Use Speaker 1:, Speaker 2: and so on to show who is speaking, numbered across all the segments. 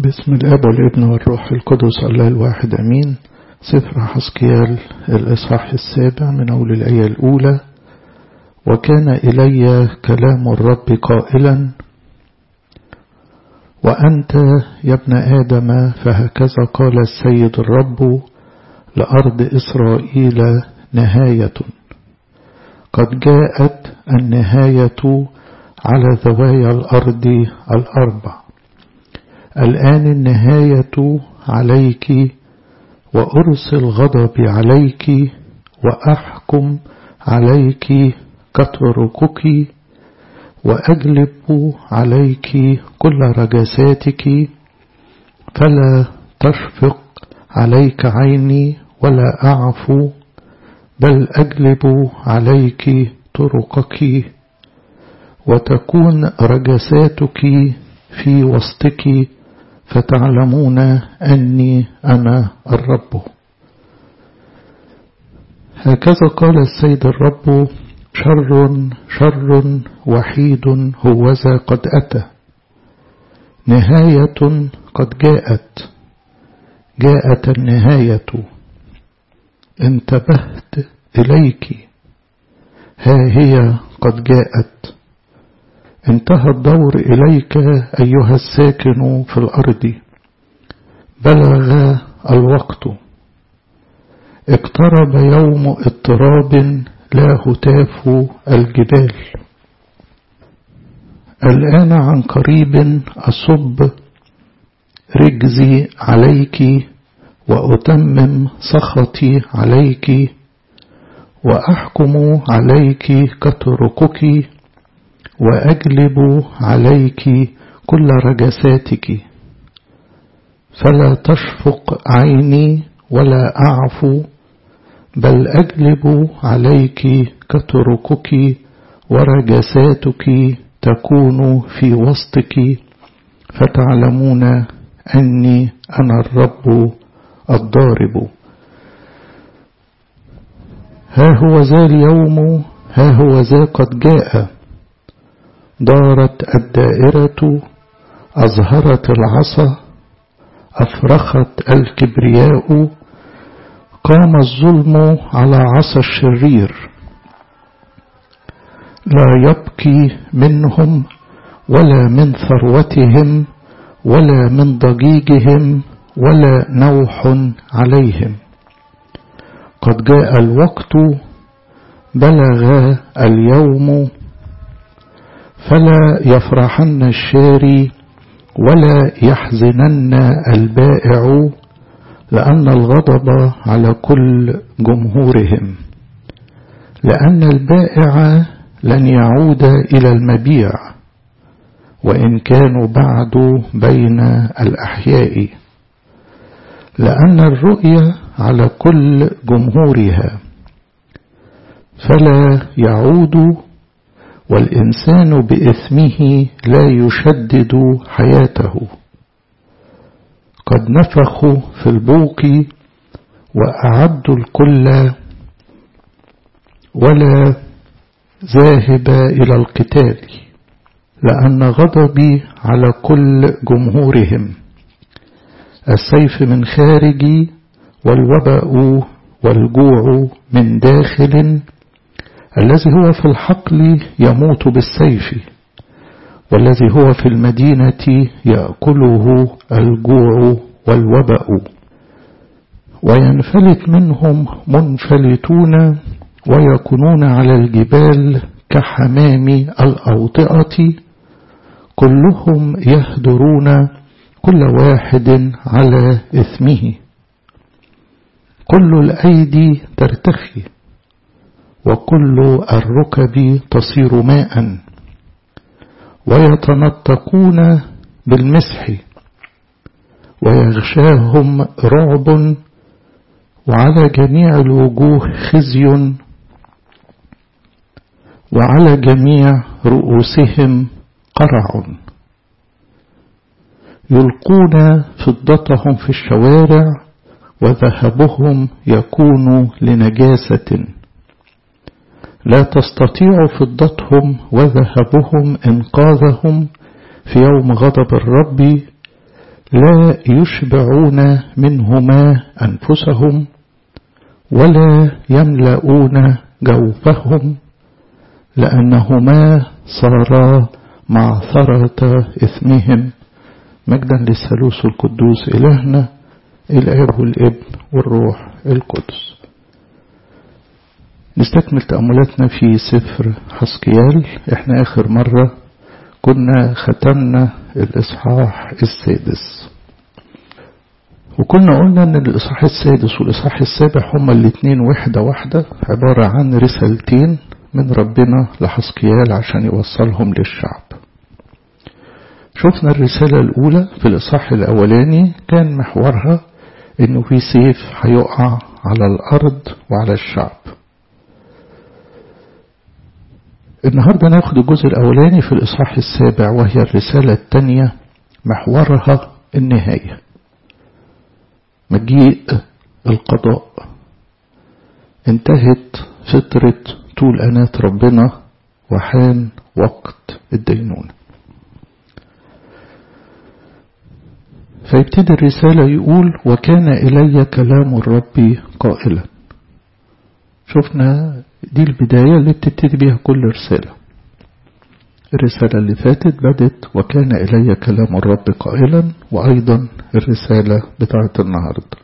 Speaker 1: باسم الاب والابن والروح القدس الله الواحد امين سفر حسكيال الاصحاح السابع من اول الايه الاولى وكان الي كلام الرب قائلا وانت يا ابن ادم فهكذا قال السيد الرب لارض اسرائيل نهايه قد جاءت النهايه على زوايا الارض الاربع الآن النهاية عليك وأرسل غضبي عليك وأحكم عليك كتركك وأجلب عليك كل رجساتك فلا تشفق عليك عيني ولا أعفو بل أجلب عليك طرقك وتكون رجساتك في وسطك فتعلمون أني أنا الرب هكذا قال السيد الرب شر شر وحيد هوذا قد أتى نهاية قد جاءت جاءت النهاية انتبهت إليك ها هي قد جاءت انتهى الدور إليك أيها الساكن في الأرض بلغ الوقت اقترب يوم اضطراب لا هتاف الجبال الآن عن قريب أصب رجزي عليك وأتمم سخطي عليك وأحكم عليك كتركك وأجلب عليك كل رجساتك فلا تشفق عيني ولا أعفو بل أجلب عليك كتركك ورجساتك تكون في وسطك فتعلمون أني أنا الرب الضارب ها هو ذا اليوم ها هو ذا قد جاء دارت الدائرة أظهرت العصا أفرخت الكبرياء قام الظلم على عصا الشرير لا يبكي منهم ولا من ثروتهم ولا من ضجيجهم ولا نوح عليهم قد جاء الوقت بلغ اليوم فلا يفرحن الشاري ولا يحزنن البائع لأن الغضب على كل جمهورهم لأن البائع لن يعود إلى المبيع وإن كانوا بعد بين الأحياء لأن الرؤية على كل جمهورها فلا يعود والإنسان بإثمه لا يشدد حياته قد نفخوا في البوق وأعدوا الكل ولا ذاهب إلى القتال لأن غضبي على كل جمهورهم السيف من خارجي والوباء والجوع من داخل الذي هو في الحقل يموت بالسيف والذي هو في المدينة يأكله الجوع والوباء وينفلت منهم منفلتون ويكونون على الجبال كحمام الأوطئة كلهم يهدرون كل واحد على إثمه كل الأيدي ترتخي وكل الركب تصير ماء ويتنطقون بالمسح ويغشاهم رعب وعلى جميع الوجوه خزي وعلى جميع رؤوسهم قرع يلقون فضتهم في الشوارع وذهبهم يكون لنجاسة لا تستطيع فضتهم وذهبهم إنقاذهم في يوم غضب الرب لا يشبعون منهما أنفسهم ولا يملؤون جوفهم لأنهما صارا معثرة إثمهم مجدا للثالوث القدوس إلهنا الآب والابن والروح القدس نستكمل تأملاتنا في سفر حسكيال احنا آخر مرة كنا ختمنا الإصحاح السادس وكنا قلنا ان الإصحاح السادس والإصحاح السابع هما الاتنين وحدة واحدة عبارة عن رسالتين من ربنا لحسكيال عشان يوصلهم للشعب شفنا الرسالة الأولى في الإصحاح الأولاني كان محورها إنه في سيف هيقع على الأرض وعلى الشعب النهاردة ناخد الجزء الأولاني في الإصحاح السابع وهي الرسالة الثانية محورها النهاية مجيء القضاء انتهت فترة طول أنات ربنا وحان وقت الدينونة فيبتدي الرسالة يقول وكان إلي كلام الرب قائلا شفنا دي البداية اللي بتبتدي بيها كل رسالة الرسالة اللي فاتت بدت وكان إلي كلام الرب قائلا وأيضا الرسالة بتاعت النهاردة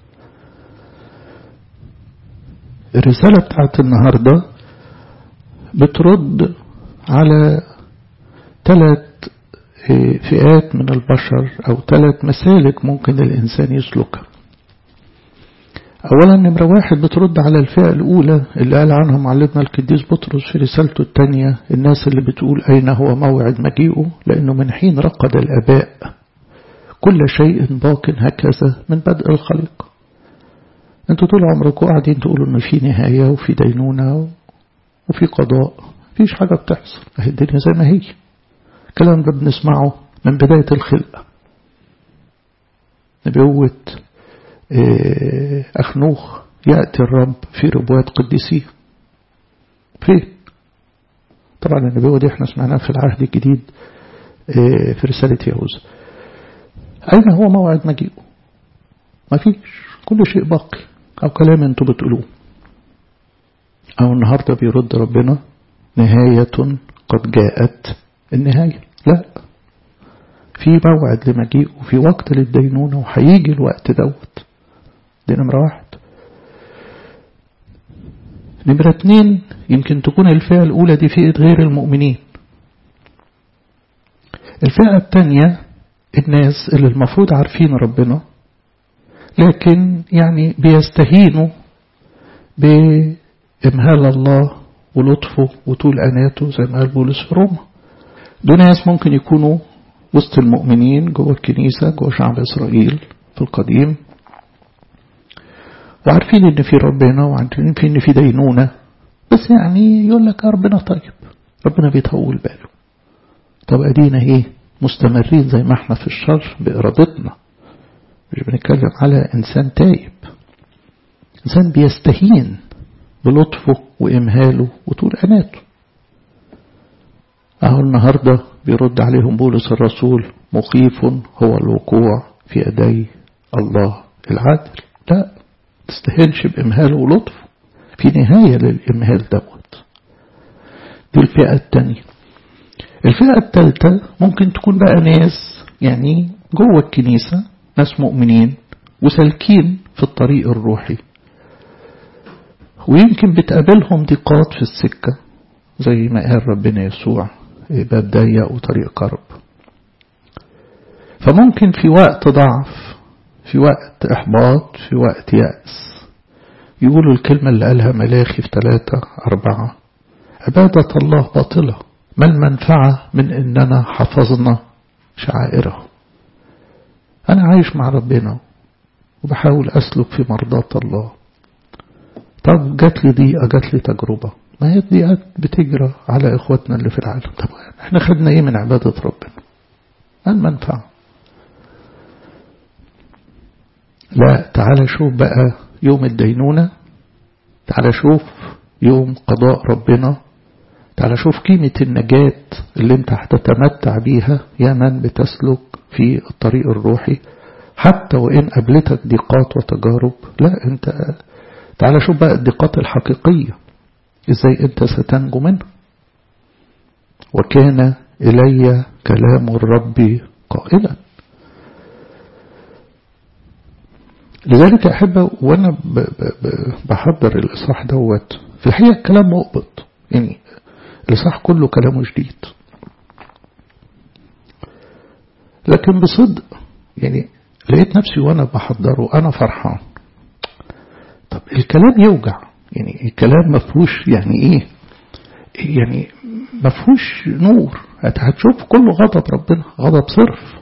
Speaker 1: الرسالة بتاعت النهاردة بترد على ثلاث فئات من البشر أو ثلاث مسالك ممكن الإنسان يسلكها أولا نمرة واحد بترد على الفئة الأولى اللي قال عنها معلمنا القديس بطرس في رسالته الثانية الناس اللي بتقول أين هو موعد مجيئه لأنه من حين رقد الآباء كل شيء باق هكذا من بدء الخلق انتوا طول عمركم قاعدين تقولوا ان في نهاية وفي دينونة وفي قضاء مفيش حاجة بتحصل اهي الدنيا زي ما هي الكلام ده بنسمعه من بداية الخلقة نبوة أخنوخ يأتي الرب في ربوات قديسيه فين طبعا النبوة دي احنا سمعناها في العهد الجديد في رسالة يهوذا أين هو موعد مجيئه ما فيش كل شيء باقي أو كلام انتوا بتقولوه أو النهاردة بيرد ربنا نهاية قد جاءت النهاية لا في موعد لمجيء وفي وقت للدينونة وهيجي الوقت دوت دي نمرة واحد نمرة اتنين يمكن تكون الفئة الأولى دي فئة غير المؤمنين الفئة التانية الناس اللي المفروض عارفين ربنا لكن يعني بيستهينوا بإمهال الله ولطفه وطول أناته زي ما قال بولس في روما دول ناس ممكن يكونوا وسط المؤمنين جوه الكنيسة جوه شعب إسرائيل في القديم وعارفين ان في ربنا وعارفين في ان في دينونة بس يعني يقول لك ربنا طيب ربنا بيطول باله طب ادينا ايه مستمرين زي ما احنا في الشر بارادتنا مش بنتكلم على انسان تايب انسان بيستهين بلطفه وامهاله وطول اناته اهو النهاردة بيرد عليهم بولس الرسول مخيف هو الوقوع في يدي الله العادل لا تستهلش بإمهاله ولطفه في نهاية للإمهال دوت دي الفئة التانية الفئة التالتة ممكن تكون بقى ناس يعني جوه الكنيسة ناس مؤمنين وسالكين في الطريق الروحي ويمكن بتقابلهم ضيقات في السكة زي ما قال ربنا يسوع باب ضيق وطريق قرب فممكن في وقت ضعف في وقت إحباط في وقت يأس يقولوا الكلمة اللي قالها ملاخي في ثلاثة أربعة عبادة الله باطلة ما المنفعة من إننا حفظنا شعائره أنا عايش مع ربنا وبحاول أسلك في مرضاة الله طب جات لي ضيقة جات لي تجربة ما هي الضيقات بتجرى على إخواتنا اللي في العالم طب احنا خدنا إيه من عبادة ربنا ما المنفعة لا تعال شوف بقى يوم الدينونة تعال شوف يوم قضاء ربنا تعال شوف قيمة النجاة اللي انت هتتمتع بيها يا من بتسلك في الطريق الروحي حتى وإن قابلتك ضيقات وتجارب لا أنت تعال شوف بقى الضيقات الحقيقية إزاي أنت ستنجو منها وكان إلي كلام الرب قائلا لذلك أحب وأنا بحضر الإصحاح دوت في الحقيقة كلام مقبض يعني الإصحاح كله كلامه جديد لكن بصدق يعني لقيت نفسي وأنا بحضره أنا فرحان طب الكلام يوجع يعني الكلام ما فيهوش يعني إيه يعني ما فيهوش نور هتشوف كله غضب ربنا غضب صرف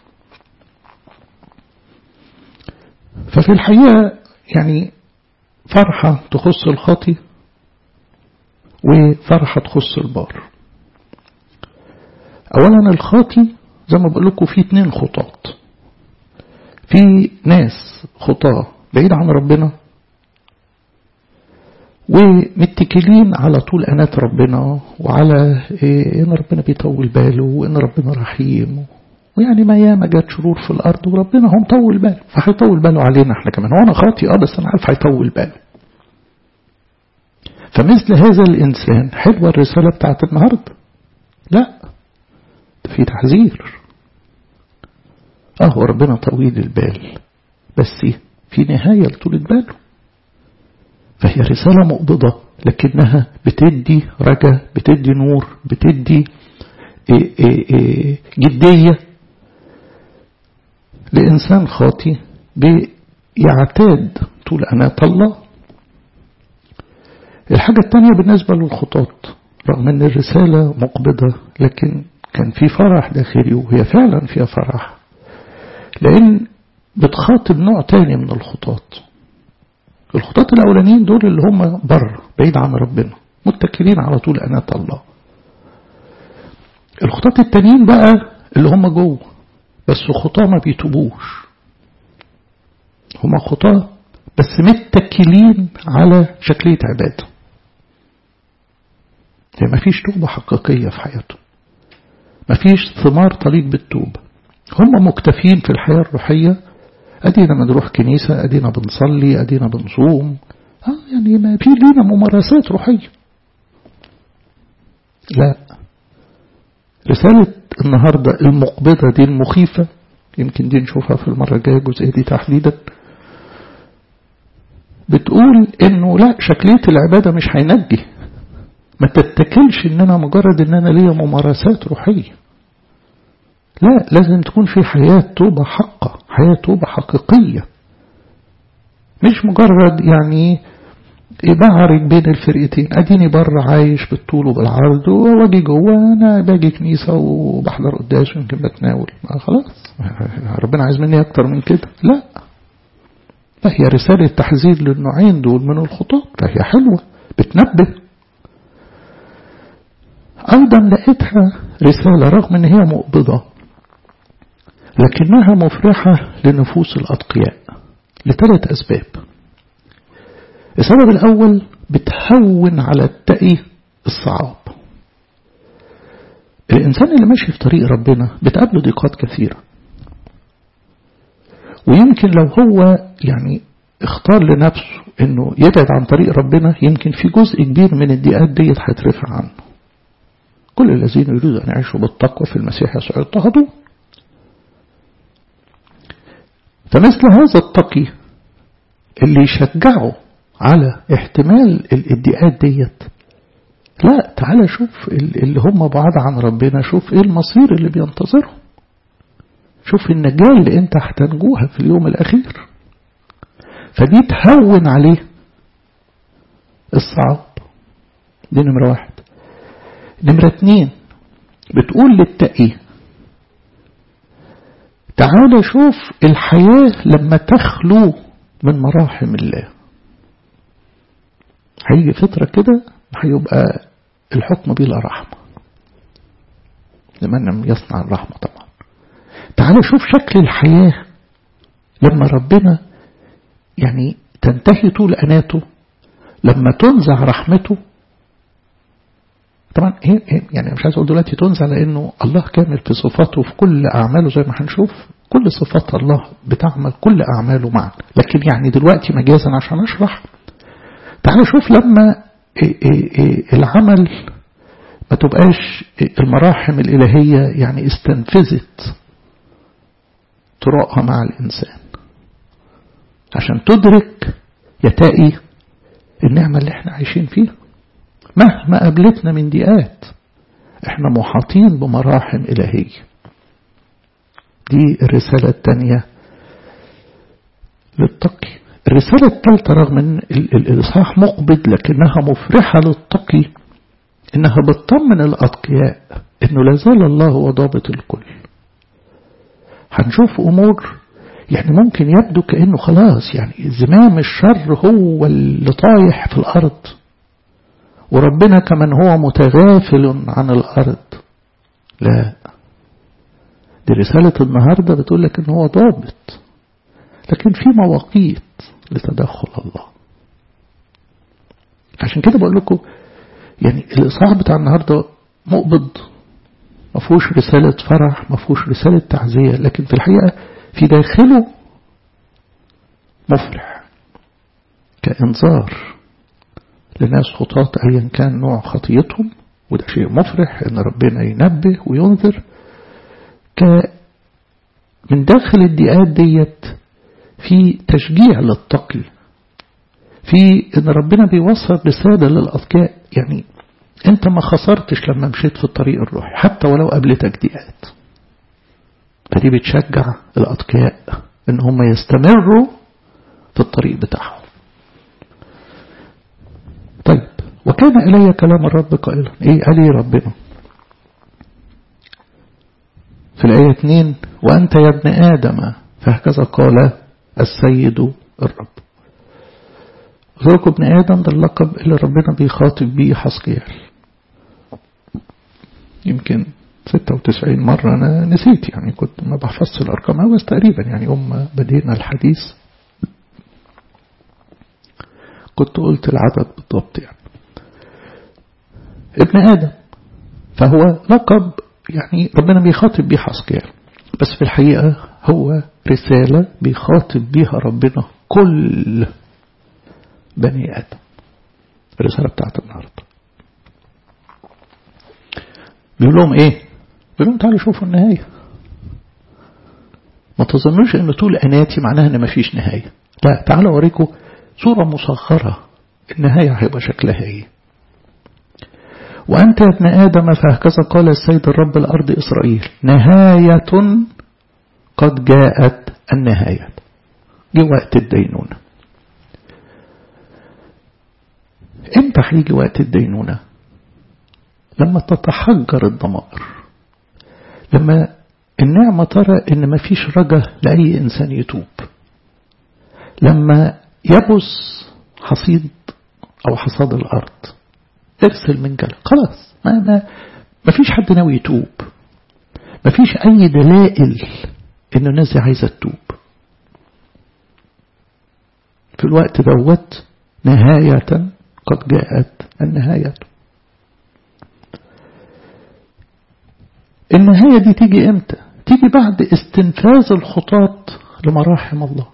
Speaker 1: ففي الحقيقة يعني فرحة تخص الخاطي وفرحة تخص البار أولا الخاطي زي ما بقول لكم في اتنين خطاط في ناس خطاة بعيد عن ربنا ومتكلين على طول أنات ربنا وعلى إيه إن ربنا بيطول باله وإن ربنا رحيم ويعني ما ياما جت شرور في الأرض وربنا هو مطول باله فهيطول باله علينا احنا كمان هو أنا خاطي اه بس أنا عارف هيطول باله فمثل هذا الإنسان حلوة الرسالة بتاعت النهاردة لا ده في تحذير اه هو ربنا طويل البال بس في نهاية لطولة باله فهي رسالة مقبضة لكنها بتدي رجا بتدي نور بتدي إيه إيه إيه جدية لإنسان خاطي بيعتاد طول أناة الله الحاجة الثانية بالنسبة للخطاط رغم أن الرسالة مقبضة لكن كان في فرح داخلي وهي فعلا فيها فرح لأن بتخاطب نوع تاني من الخطاط الخطاط الأولانيين دول اللي هم بره بعيد عن ربنا متكلين على طول أناة الله الخطاط التانيين بقى اللي هم جوه بس خطاة ما بيتوبوش هم خطاة بس متكلين على شكلية عبادة يعني ما فيش توبة حقيقية في حياته ما فيش ثمار طريق بالتوبة هم مكتفين في الحياة الروحية أدينا بنروح كنيسة أدينا بنصلي أدينا بنصوم آه يعني ما في لينا ممارسات روحية لا رسالة النهاردة المقبضة دي المخيفة يمكن دي نشوفها في المرة الجاية الجزئية دي تحديدا بتقول انه لا شكلية العبادة مش هينجي ما تتكلش ان انا مجرد ان انا ليا ممارسات روحية لا لازم تكون في حياة توبة حقة حياة توبة حقيقية مش مجرد يعني بعرج بين الفرقتين اديني بره عايش بالطول وبالعرض واجي جوه انا باجي كنيسه وبحضر قداس ويمكن بتناول خلاص ربنا عايز مني اكتر من كده لا فهي رسالة تحذير للنوعين دول من الخطاط فهي حلوة بتنبه أيضا لقيتها رسالة رغم أن هي مقبضة لكنها مفرحة لنفوس الأتقياء لثلاث أسباب السبب الأول بتهون على التقي الصعاب الإنسان اللي ماشي في طريق ربنا بتقابله ضيقات كثيرة ويمكن لو هو يعني اختار لنفسه انه يبعد عن طريق ربنا يمكن في جزء كبير من الضيقات ديت هيترفع عنه كل الذين يريدوا ان يعيشوا بالتقوى في المسيح يسوع اضطهدوا فمثل هذا التقي اللي يشجعه على احتمال الادعاءات ديت لا تعالى شوف اللي هم بعاد عن ربنا شوف ايه المصير اللي بينتظرهم شوف النجاة اللي انت هتنجوها في اليوم الاخير فدي تهون عليه الصعب دي نمرة واحد نمرة اتنين بتقول للتقي تعالى شوف الحياة لما تخلو من مراحم الله هيجي فترة كده هيبقى الحكم بلا رحمة لمن يصنع الرحمة طبعا تعالى شوف شكل الحياة لما ربنا يعني تنتهي طول أناته لما تنزع رحمته طبعا يعني مش عايز اقول دلوقتي تنزع لانه الله كامل في صفاته وفي كل اعماله زي ما هنشوف كل صفات الله بتعمل كل أعماله معا لكن يعني دلوقتي مجازا عشان أشرح تعال شوف لما العمل ما تبقاش المراحم الإلهية يعني استنفذت طرقها مع الإنسان عشان تدرك يتائي النعمة اللي احنا عايشين فيها مهما قابلتنا من ضيقات احنا محاطين بمراحم إلهية دي الرسالة الثانية للتقي الرسالة الثالثة رغم ان الإصحاح مقبض لكنها مفرحة للتقي إنها بتطمن الأتقياء إنه لازال الله هو ضابط الكل هنشوف أمور يعني ممكن يبدو كأنه خلاص يعني زمام الشر هو اللي طايح في الأرض وربنا كمن هو متغافل عن الأرض لا دي رسالة النهاردة بتقول لك إن هو ضابط لكن في مواقيت لتدخل الله عشان كده بقول لكم يعني الإصحاح بتاع النهاردة مقبض ما فيهوش رسالة فرح ما فيهوش رسالة تعزية لكن في الحقيقة في داخله مفرح كإنذار لناس خطاة أيا كان نوع خطيتهم وده شيء مفرح إن ربنا ينبه وينذر ك من داخل الدقات ديت في تشجيع للتقي في ان ربنا بيوصل رسالة للأذكياء يعني انت ما خسرتش لما مشيت في الطريق الروحي حتى ولو قابلتك ضيقات فدي بتشجع الأتقياء ان هم يستمروا في الطريق بتاعهم طيب وكان إلي كلام الرب قائلا ايه قال لي ربنا في الآية 2 وأنت يا ابن آدم فهكذا قال السيد الرب ذوق ابن آدم ده اللقب اللي ربنا بيخاطب بيه حسقيال يمكن 96 مرة أنا نسيت يعني كنت ما بحفظش الأرقام بس تقريبا يعني أم بدينا الحديث كنت قلت العدد بالضبط يعني ابن آدم فهو لقب يعني ربنا بيخاطب بيه حسقيال بس في الحقيقة هو رسالة بيخاطب بيها ربنا كل بني آدم الرسالة بتاعت النهاردة بيقول لهم ايه بيقول لهم تعالوا شوفوا النهاية ما تظنوش ان طول اناتي معناها ان مفيش نهاية لا تعالوا اوريكم صورة مصغرة النهاية هيبقى شكلها ايه وأنت يا ابن آدم فهكذا قال السيد الرب الأرض إسرائيل نهاية قد جاءت النهاية جه وقت الدينونة امتى هيجي وقت الدينونة لما تتحجر الضمائر لما النعمة ترى ان مفيش رجا لأي إنسان يتوب لما يبس حصيد أو حصاد الأرض ارسل من جلد خلاص ما, ما, ما فيش حد ناوي يتوب ما فيش أي دلائل إن الناس دي عايزة تتوب في الوقت دوت نهاية قد جاءت النهاية النهاية دي تيجي امتى تيجي بعد استنفاذ الخطاة لمراحم الله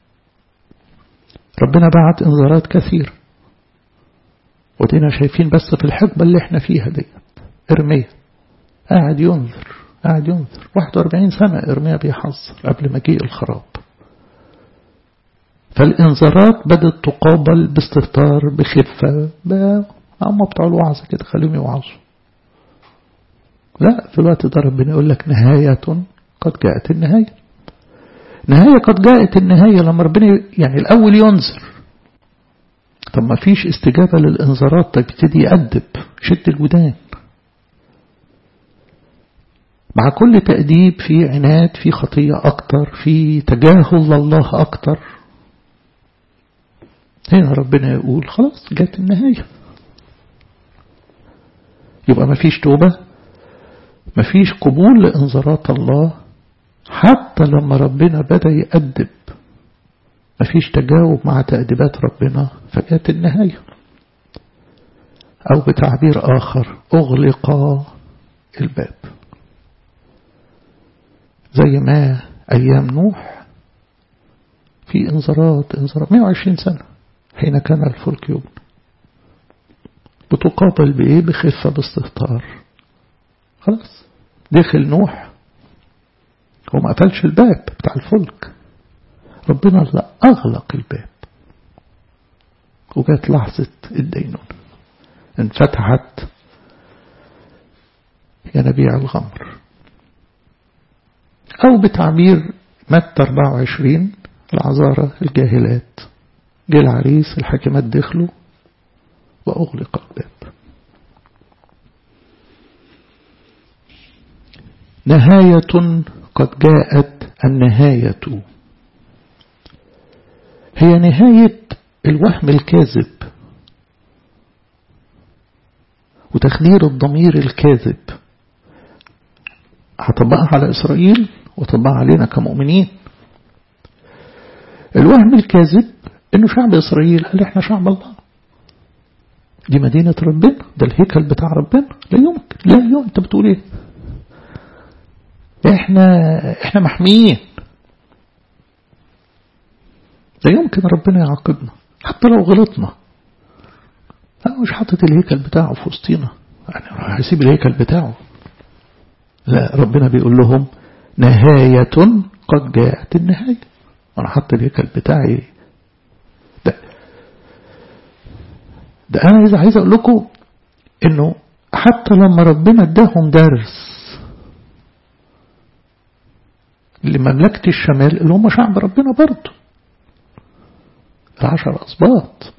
Speaker 1: ربنا بعت انذارات كثيرة ودينا شايفين بس في الحقبة اللي احنا فيها دي ارميا قاعد ينذر قاعد ينذر 41 سنة ارميا بيحذر قبل مجيء الخراب فالانذارات بدأت تقابل باستهتار بخفة هم بتوع الوعظ كده خليهم يوعظوا لا في الوقت ده ربنا يقول لك نهاية قد جاءت النهاية نهاية قد جاءت النهاية لما ربنا يعني الأول ينذر طب ما فيش استجابة للإنذارات تبتدي يأدب شد الودان مع كل تأديب في عناد في خطية أكتر في تجاهل لله أكتر هنا ربنا يقول خلاص جات النهاية يبقى ما فيش توبة ما فيش قبول لإنذارات الله حتى لما ربنا بدأ يأدب ما فيش تجاوب مع تأديبات ربنا فجاءت النهاية أو بتعبير آخر أغلق الباب زي ما أيام نوح في انذارات انذارات 120 سنة حين كان الفلك يبنى بتقابل بإيه بخفة باستهتار خلاص دخل نوح هو ما قفلش الباب بتاع الفلك ربنا اللي أغلق الباب وجات لحظة الدينون انفتحت ينابيع الغمر أو بتعبير متى 24 العذارى الجاهلات جه العريس الحاكمات دخلوا وأغلق الباب نهاية قد جاءت النهاية هي نهاية الوهم الكاذب وتخدير الضمير الكاذب هطبقها على إسرائيل وطبقها علينا كمؤمنين الوهم الكاذب انه شعب إسرائيل قال احنا شعب الله دي مدينة ربنا ده الهيكل بتاع ربنا لا يمكن لا يمكن انت بتقول ايه احنا احنا محميين لا يمكن ربنا يعاقبنا حتى لو غلطنا لا مش حاطط الهيكل بتاعه في وسطينا يعني هيسيب الهيكل بتاعه لا ربنا بيقول لهم نهاية قد جاءت النهاية أنا حط الهيكل بتاعي ده ده أنا إذا عايز أقول لكم إنه حتى لما ربنا اداهم درس لمملكة الشمال اللي هم شعب ربنا برضه العشر أسباط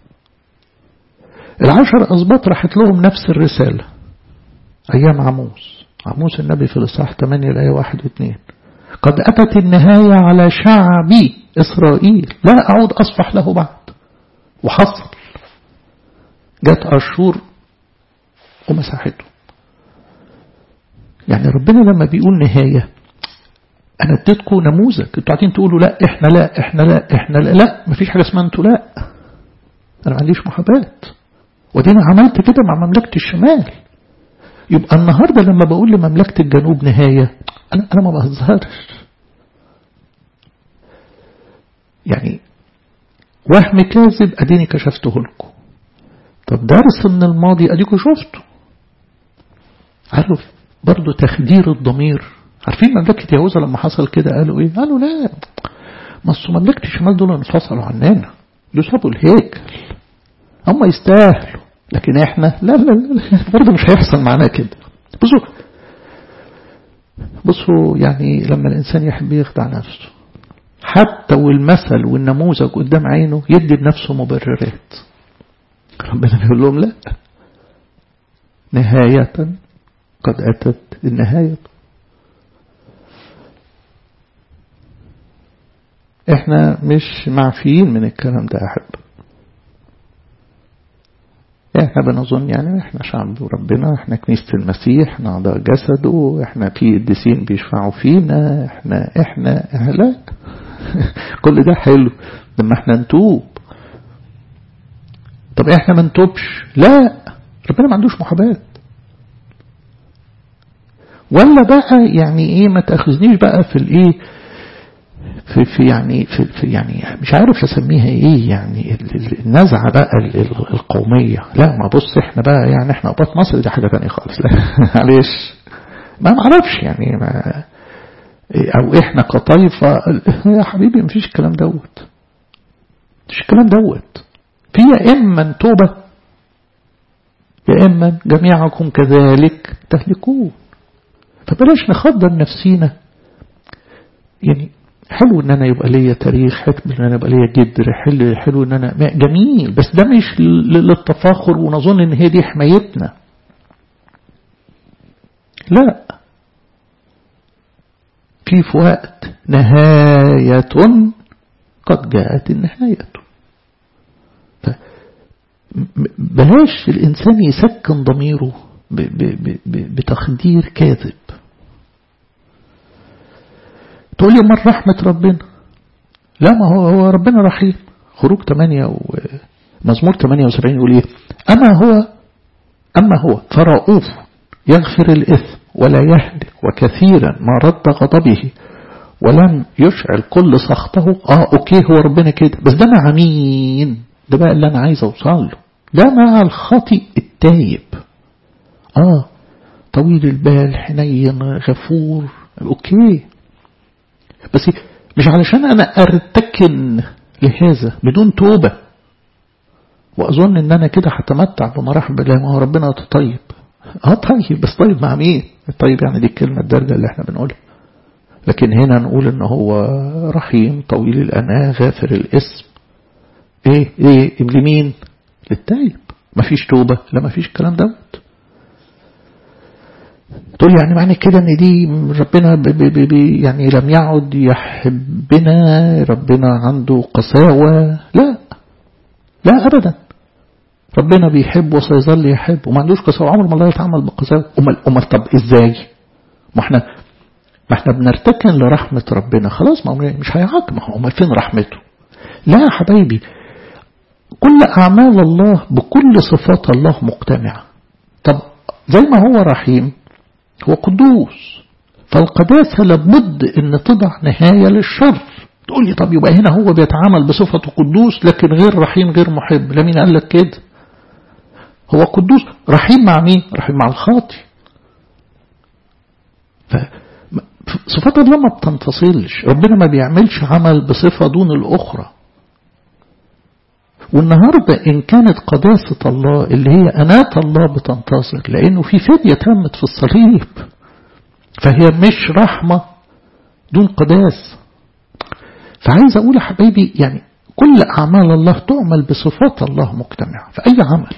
Speaker 1: العشر أسباط راحت لهم نفس الرسالة أيام عموس عموس النبي في الإصحاح 8 الآية 1 و2 قد أتت النهاية على شعبي إسرائيل لا أعود أصفح له بعد وحصل جت أشور ومسحته يعني ربنا لما بيقول نهاية أنا اديتكم نموذج انتوا قاعدين تقولوا لا إحنا لا إحنا لا إحنا لا لا مفيش حاجة اسمها انتوا لا أنا ما عنديش محابات ودينا عملت كده مع مملكة الشمال يبقى النهاردة لما بقول لمملكة الجنوب نهاية أنا, أنا ما بهزرش يعني وهم كاذب أديني كشفته لكم طب درس من الماضي أديكم شفته عارف برضو تخدير الضمير عارفين مملكة يهوذا لما حصل كده قالوا ايه قالوا لا ما مملكة الشمال دول انفصلوا عننا دول سابوا الهيكل هم يستاهلوا لكن احنا لا لا لا برضه مش هيحصل معانا كده بصوا بصوا يعني لما الإنسان يحب يخدع نفسه حتى والمثل والنموذج قدام عينه يدي لنفسه مبررات ربنا بيقول لهم لا نهاية قد أتت النهاية احنا مش معفيين من الكلام ده أحب احنا بنظن يعني احنا شعب ربنا احنا كنيسة المسيح احنا اعضاء جسده احنا في قديسين بيشفعوا فينا احنا احنا لا كل ده حلو لما احنا نتوب طب احنا ما نتوبش لا ربنا ما عندوش محاباة ولا بقى يعني ايه ما تاخذنيش بقى في الايه في, في يعني في, في يعني مش عارف اسميها ايه يعني النزعه بقى القوميه لا ما بص احنا بقى يعني احنا قباط مصر دي حاجه ثانيه خالص لا معلش ما معرفش يعني ما او احنا كطائفه يا حبيبي مفيش الكلام دوت مفيش الكلام دوت في يا اما توبه يا اما جميعكم كذلك تهلكون فبلاش نخدر نفسينا يعني حلو ان انا يبقى ليا تاريخ حلو ان انا يبقى ليا جدر حلو حلو ان انا جميل بس ده مش للتفاخر ونظن ان هي دي حمايتنا لا في في وقت نهاية قد جاءت النهاية بلاش الإنسان يسكن ضميره بتخدير كاذب تقول لي من رحمة ربنا لا ما هو هو ربنا رحيم خروج 8 و مزمور 78 يقول ايه أما هو أما هو فرؤوف يغفر الإثم ولا يهلك وكثيرا ما رد غضبه ولم يشعل كل سخطه اه اوكي هو ربنا كده بس ده مع مين ده بقى اللي انا عايز اوصل له ده مع الخاطئ التايب اه طويل البال حنين غفور اوكي بس مش علشان انا ارتكن لهذا بدون توبة واظن ان انا كده هتمتع بمراحم الله ما هو ربنا طيب اه طيب بس طيب مع مين طيب يعني دي الكلمة الدرجة اللي احنا بنقولها لكن هنا نقول ان هو رحيم طويل الأناة غافر الاسم ايه ايه لمين للتايب مفيش توبة لا مفيش الكلام دوت تقول يعني معنى كده ان دي ربنا بي بي بي يعني لم يعد يحبنا ربنا عنده قساوة لا لا ابدا ربنا بيحب وسيظل يحب وما عندوش قساوة عمر ما الله يتعامل بقساوة امال امال طب ازاي ما احنا ما احنا بنرتكن لرحمة ربنا خلاص ما مش هيعاقب ما هو فين رحمته لا يا حبايبي كل أعمال الله بكل صفات الله مجتمعة طب زي ما هو رحيم هو قدوس فالقداسة لابد ان تضع نهاية للشر تقول لي طب يبقى هنا هو بيتعامل بصفته قدوس لكن غير رحيم غير محب لا مين قال لك كده هو قدوس رحيم مع مين رحيم مع الخاطي صفات الله ما بتنفصلش ربنا ما بيعملش عمل بصفة دون الأخرى والنهاردة إن كانت قداسة الله اللي هي أناة الله بتنتصر لأنه في فدية تمت في الصليب فهي مش رحمة دون قداس فعايز أقول يا حبايبي يعني كل أعمال الله تعمل بصفات الله مجتمعة في أي عمل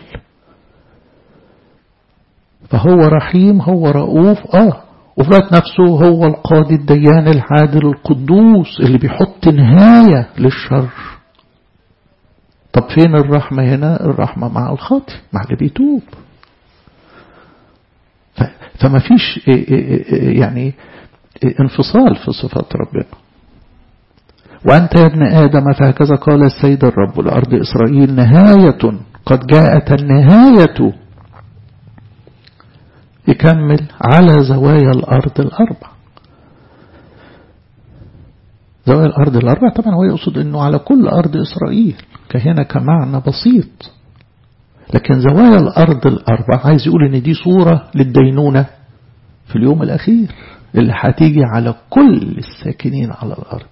Speaker 1: فهو رحيم هو رؤوف آه وفي ذات نفسه هو القاضي الديان العادل القدوس اللي بيحط نهاية للشر طب فين الرحمة هنا الرحمة مع الخاطئ مع اللي بيتوب فما فيش يعني انفصال في صفات ربنا وأنت يا ابن آدم فهكذا قال السيد الرب لأرض إسرائيل نهاية قد جاءت النهاية يكمل على زوايا الأرض الأربع زوايا الأرض الأربع طبعا هو يقصد أنه على كل أرض إسرائيل كهنا كمعنى بسيط لكن زوايا الأرض الأربع عايز يقول أن دي صورة للدينونة في اليوم الأخير اللي هتيجي على كل الساكنين على الأرض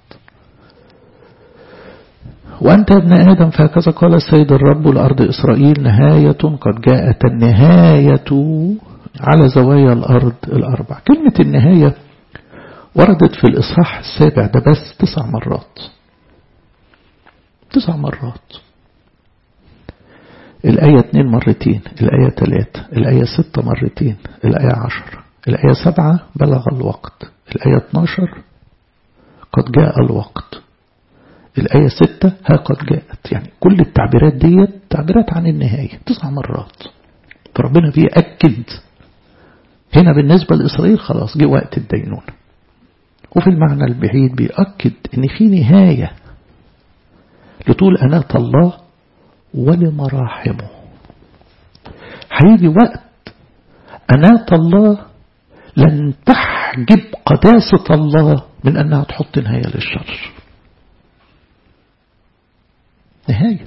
Speaker 1: وأنت ابن آدم فهكذا قال السيد الرب لأرض إسرائيل نهاية قد جاءت النهاية على زوايا الأرض الأربع كلمة النهاية وردت في الإصحاح السابع ده بس تسع مرات تسع مرات الآية اتنين مرتين الآية تلاتة الآية ستة مرتين الآية عشر الآية سبعة بلغ الوقت الآية اتناشر قد جاء الوقت الآية ستة ها قد جاءت يعني كل التعبيرات دي تعبيرات عن النهاية تسع مرات فربنا بيأكد هنا بالنسبة لإسرائيل خلاص جه وقت الدينون وفي المعنى البعيد بيأكد ان في نهاية لطول أناة الله ولمراحمه هيجي وقت أناة الله لن تحجب قداسة الله من أنها تحط نهاية للشر نهاية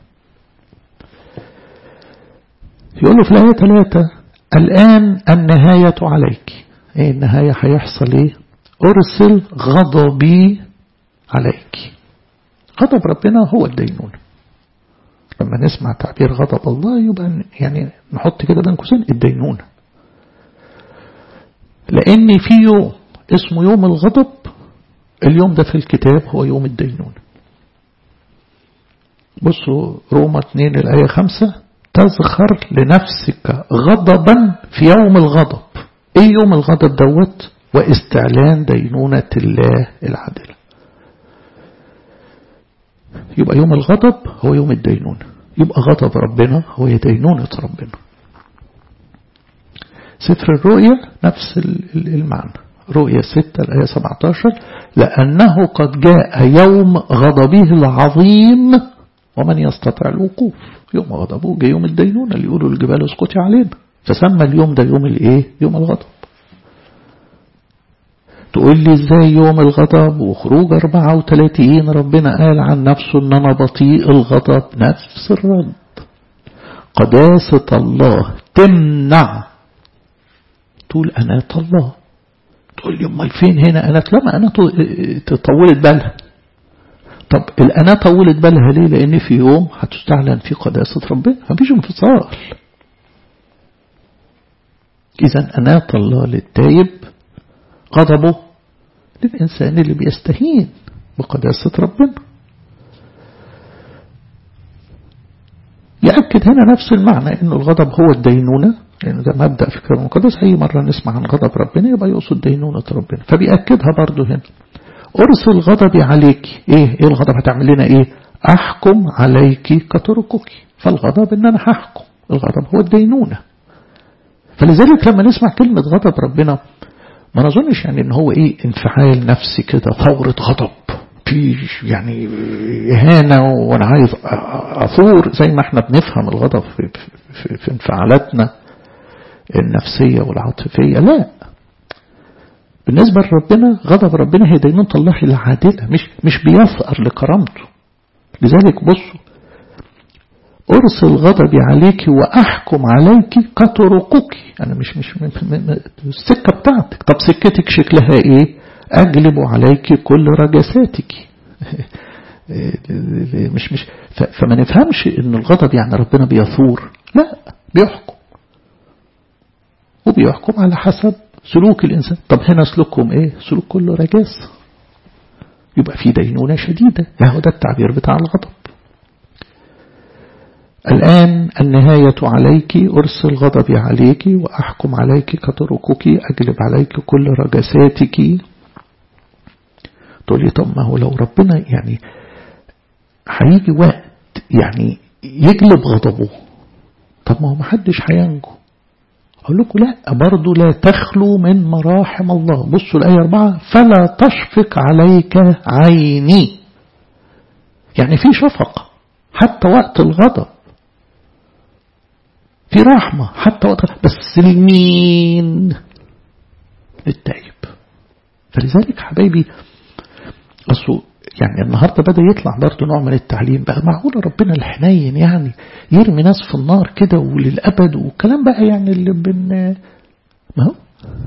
Speaker 1: يقول له في الآية ثلاثة الآن النهاية عليك ايه النهاية هيحصل ايه أرسل غضبي عليك غضب ربنا هو الدينون لما نسمع تعبير غضب الله يبقى يعني نحط كده بين قوسين الدينونة لأن في يوم اسمه يوم الغضب اليوم ده في الكتاب هو يوم الدينونة بصوا روما 2 الآية 5 تزخر لنفسك غضبا في يوم الغضب ايه يوم الغضب دوت واستعلان دينونة الله العادلة يبقى يوم الغضب هو يوم الدينونة يبقى غضب ربنا هو دينونة ربنا سفر الرؤيا نفس المعنى رؤيا 6 الآية 17 لأنه قد جاء يوم غضبه العظيم ومن يستطيع الوقوف يوم غضبه جاء يوم الدينونة اللي يقولوا الجبال اسقطي علينا فسمى اليوم ده يوم الايه يوم الغضب تقول لي ازاي يوم الغضب وخروج 34 ربنا قال عن نفسه ان انا بطيء الغضب نفس الرد قداسة الله تمنع تقول أنا الله تقول لي امال فين هنا أنا لما أنا طولت بالها طب الأنا طولت بالها ليه لأن في يوم هتستعلن في قداسة ربنا مفيش انفصال إذا أناة الله للتايب غضبه للإنسان اللي بيستهين بقداسة ربنا يأكد هنا نفس المعنى أنه الغضب هو الدينونة لأن ده مبدأ في الكتاب المقدس أي مرة نسمع عن غضب ربنا يبقى يقصد دينونة ربنا فبيأكدها برضه هنا أرسل غضبي عليك إيه إيه الغضب هتعمل لنا إيه أحكم عليك كتركك فالغضب إن أنا هحكم الغضب هو الدينونة فلذلك لما نسمع كلمة غضب ربنا ما نظنش يعني ان هو ايه انفعال نفسي كده ثورة غضب في يعني إهانة وأنا عايز أثور زي ما احنا بنفهم الغضب في, في, في انفعالاتنا النفسية والعاطفية لا بالنسبة لربنا غضب ربنا هي دينونة الله العادلة مش مش بيثأر لكرامته لذلك بصوا أرسل غضبي عليك وأحكم عليك كطرقك أنا مش مش السكة بتاعتك طب سكتك شكلها إيه أجلب عليك كل رجساتك مش مش فما نفهمش ان الغضب يعني ربنا بيثور لا بيحكم وبيحكم على حسب سلوك الإنسان طب هنا سلوكهم إيه سلوك كله رجاس يبقى في دينونة شديدة هو ده التعبير بتاع الغضب الآن النهاية عليك أرسل غضبي عليك وأحكم عليك كطرقك أجلب عليك كل رجساتك تقول لي طب ما هو لو ربنا يعني هيجي وقت يعني يجلب غضبه طب ما هو محدش هينجو أقول لكم لا برضو لا تخلو من مراحم الله بصوا الآية أربعة فلا تشفق عليك عيني يعني في شفقة حتى وقت الغضب في رحمة حتى وقت بس لمين للتائب فلذلك حبايبي أصل يعني النهاردة بدأ يطلع برضه نوع من التعليم بقى معقول ربنا الحنين يعني يرمي ناس في النار كده وللأبد وكلام بقى يعني اللي بن ما هو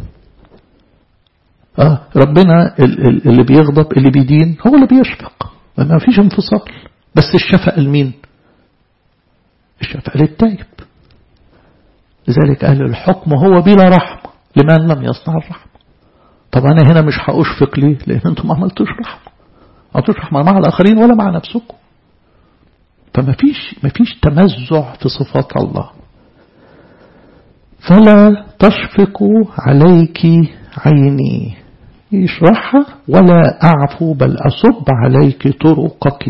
Speaker 1: آه ربنا اللي بيغضب اللي بيدين هو اللي بيشفق ما فيش انفصال بس الشفقة لمين الشفقة للتائب لذلك قال الحكم هو بلا رحمة لمن لم يصنع الرحمة طب أنا هنا مش هأشفق ليه لأن أنتم ما عملتوش رحمة ما عملتوش رحمة مع الآخرين ولا مع نفسكم فما فيش ما فيش تمزع في صفات الله فلا تشفق عليك عيني يشرحها ولا أعفو بل أصب عليك طرقك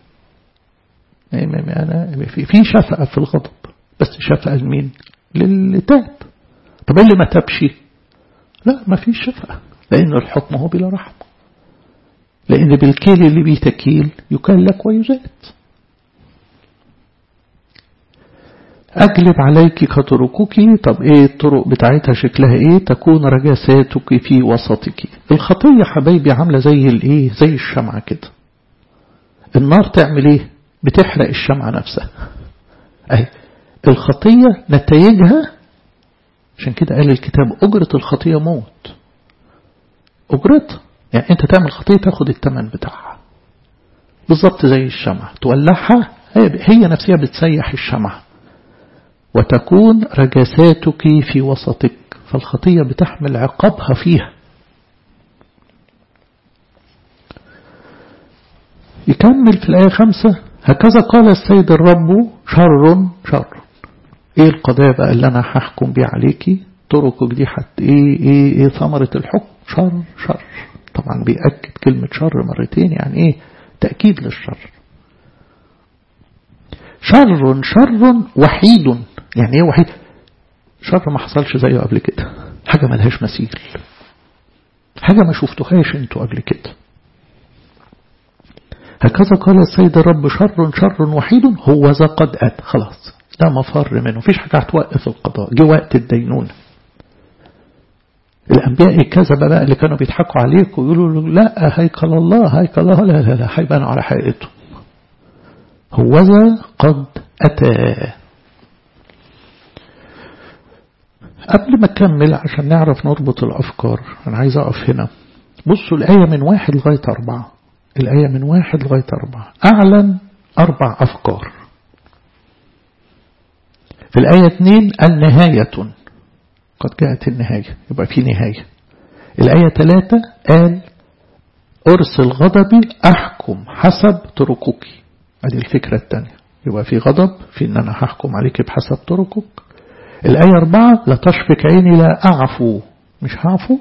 Speaker 1: أنا في شفقة في الغضب بس شفقة لمين للي تاب طب اللي ما تابش لا ما فيش شفقة لأن الحكم هو بلا رحمة لأن بالكيل اللي بيتكيل يكال لك ويزاد أجلب عليك كطرقك طب إيه الطرق بتاعتها شكلها إيه تكون رجاساتك في وسطك الخطية حبايبي عاملة زي الإيه زي الشمعة كده النار تعمل إيه بتحرق الشمعة نفسها أهي الخطية نتائجها عشان كده قال الكتاب أجرة الخطية موت أجرتها يعني أنت تعمل خطية تاخد الثمن بتاعها بالظبط زي الشمعة تولعها هي نفسها بتسيح الشمعة وتكون رجساتك في وسطك فالخطية بتحمل عقابها فيها يكمل في الآية خمسة هكذا قال السيد الرب شر شر ايه القضايا بقى اللي انا هحكم بيه عليكي طرقك دي حت ايه ايه ايه ثمرة الحكم شر شر طبعا بيأكد كلمة شر مرتين يعني ايه تأكيد للشر شر شر وحيد يعني ايه وحيد شر ما حصلش زيه قبل كده حاجة ملهاش مثيل حاجة ما شفتوهاش انتوا قبل كده هكذا قال السيد الرب شر شر وحيد هو ذا قد أتى خلاص لا مفر منه فيش حاجة هتوقف القضاء جه وقت الدينونة الأنبياء الكذبة بقى اللي كانوا بيضحكوا عليك ويقولوا له لا هيكل الله هيكل الله لا لا لا هيبانوا على حقيقته هوذا قد أتى قبل ما أكمل عشان نعرف نربط الأفكار أنا عايز أقف هنا بصوا الآية من واحد لغاية أربعة الآية من واحد لغاية أربعة أعلن أربع أفكار في الآية اثنين النهاية قد جاءت النهاية يبقى في نهاية الآية ثلاثة قال أرسل غضبي أحكم حسب طرقك هذه الفكرة الثانية يبقى في غضب في أن أنا هحكم عليك بحسب طرقك الآية أربعة لا تشفق عيني لا أعفو مش هعفو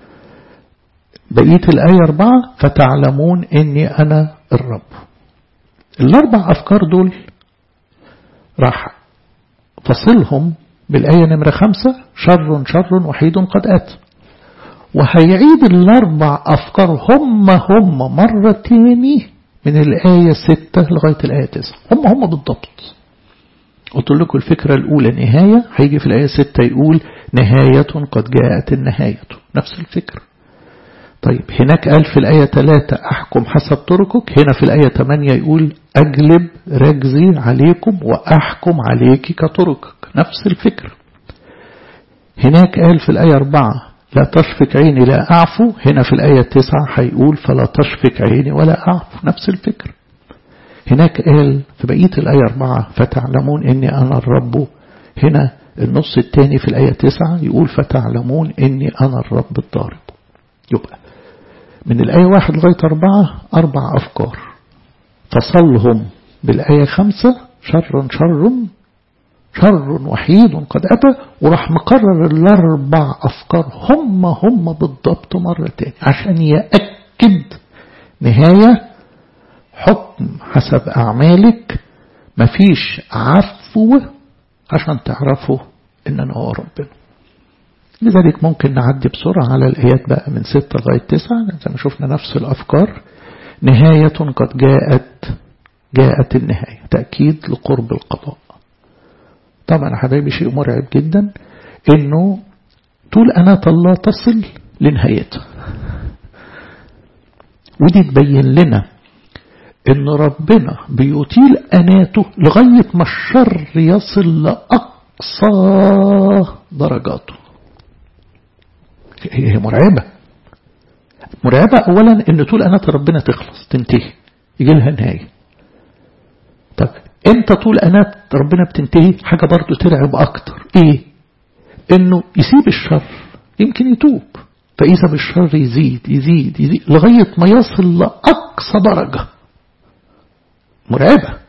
Speaker 1: بقية الآية أربعة فتعلمون إني أنا الرب الأربع أفكار دول راح فصلهم بالآية نمرة خمسة شر شر وحيد قد أتى وهيعيد الأربع أفكار هم هم مرة تاني من الآية ستة لغاية الآية تسعة هم هم بالضبط قلت لكم الفكرة الأولى نهاية هيجي في الآية ستة يقول نهاية قد جاءت النهاية نفس الفكرة طيب هناك قال في الآية 3 أحكم حسب طرقك هنا في الآية 8 يقول أجلب رجزي عليكم وأحكم عليك كطرقك نفس الفكرة هناك قال في الآية 4 لا تشفق عيني لا أعفو هنا في الآية 9 هيقول فلا تشفق عيني ولا أعفو نفس الفكرة هناك قال في بقية الآية 4 فتعلمون إني أنا الرب هنا النص الثاني في الآية 9 يقول فتعلمون إني أنا الرب الضارب يبقى من الآية واحد لغاية أربعة أربع أفكار فصلهم بالآية خمسة شر شر شر وحيد قد أتى وراح مقرر الأربع أفكار هم هم بالضبط مرة تاني عشان يأكد نهاية حكم حسب أعمالك مفيش عفو عشان تعرفوا إن أنا هو ربنا لذلك ممكن نعدي بسرعة على الآيات بقى من ستة لغاية تسعة زي ما شفنا نفس الأفكار نهاية قد جاءت جاءت النهاية تأكيد لقرب القضاء طبعا يا حبايبي شيء مرعب جدا انه طول أناة الله تصل لنهايتها ودي تبين لنا ان ربنا بيطيل أناته لغاية ما الشر يصل لأقصى درجاته هي مرعبة مرعبة أولا إن طول أناة ربنا تخلص تنتهي يجي لها نهاية طب امتى طول أناة ربنا بتنتهي حاجة برضو ترعب أكتر إيه إنه يسيب الشر يمكن يتوب فإذا بالشر يزيد يزيد يزيد لغاية ما يصل لأقصى درجة مرعبة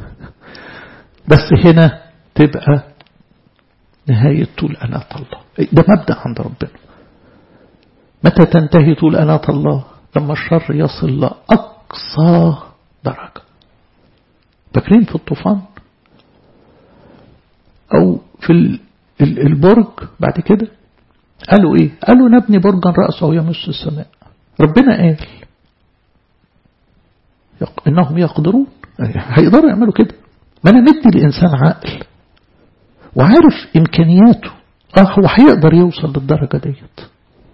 Speaker 1: بس هنا تبقى نهاية طول أناة الله ده مبدأ عند ربنا متى تنتهي طول أناة الله لما الشر يصل لأقصى درجة فاكرين في الطوفان أو في البرج بعد كده قالوا إيه قالوا نبني برجا رأسه يمس السماء ربنا قال إنهم يقدرون هيقدروا يعملوا كده ما أنا ندي الإنسان عقل وعارف إمكانياته اه هو هيقدر يوصل للدرجة ديت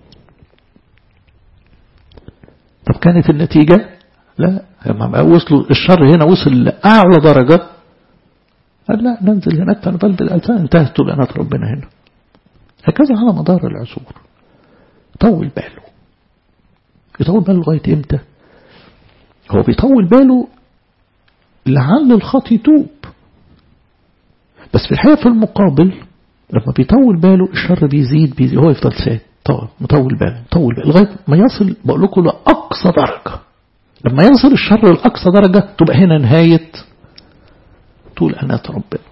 Speaker 1: طب كانت النتيجة لا لما وصلوا الشر هنا وصل لأعلى درجة قال لا ننزل هناك تنبل بالألسان انتهت طلعنات ربنا هنا هكذا على مدار العصور طول باله يطول باله لغاية امتى هو بيطول باله لعل الخط يتوب بس في الحقيقة في المقابل لما بيطول باله الشر بيزيد بيزيد هو يفضل ساد طول مطول باله مطول باله لغاية ما يصل بقول لكم لأقصى درجة لما يصل الشر لأقصى درجة تبقى هنا نهاية طول أناة ربنا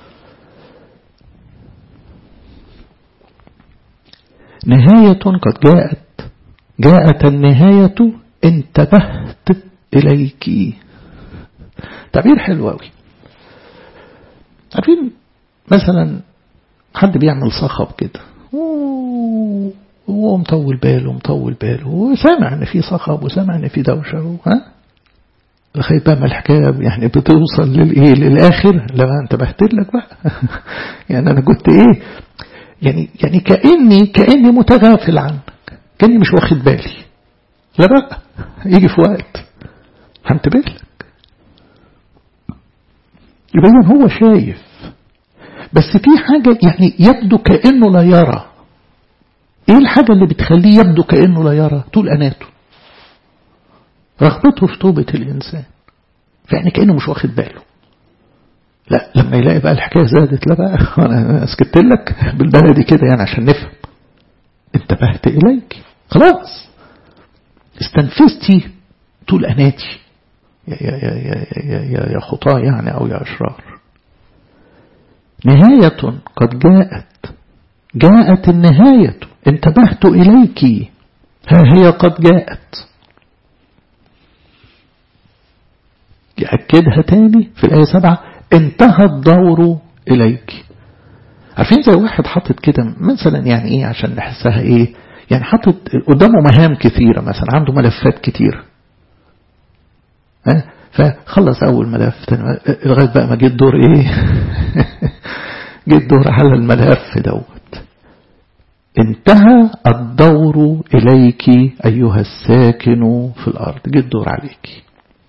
Speaker 1: نهاية قد جاءت جاءت النهاية انتبهت إليك تعبير حلو قوي عارفين مثلا حد بيعمل صخب كده وهو مطول باله مطول باله وسامع ان في صخب وسامع ان في دوشه ها لغايه بقى ما الحكايه يعني بتوصل للايه للاخر لا انت بهتر لك بقى يعني انا كنت ايه يعني يعني كأني كأني متغافل عنك كأني مش واخد بالي لا بقى يجي في وقت هنتبه لك يبقى هو شايف بس في حاجة يعني يبدو كأنه لا يرى ايه الحاجة اللي بتخليه يبدو كأنه لا يرى طول أناته رغبته في توبة الإنسان يعني كأنه مش واخد باله لا لما يلاقي بقى الحكاية زادت لا بقى أنا اسكت لك بالبلدي كده يعني عشان نفهم انتبهت إليك خلاص استنفذتي طول أناتي يا, يا, يا, يا, يا, يا, يا خطاة يعني أو يا أشرار نهاية قد جاءت جاءت النهاية انتبهت إليك ها هي قد جاءت يأكدها تاني في الآية سبعة انتهى الدور إليك عارفين زي واحد حاطط كده مثلا يعني ايه عشان نحسها ايه يعني حاطط قدامه مهام كثيرة مثلا عنده ملفات كتيرة فخلص أول ملف لغاية بقى ما جه الدور إيه جه الدور على الملف دوت انتهى الدور إليك أيها الساكن في الأرض جه الدور عليك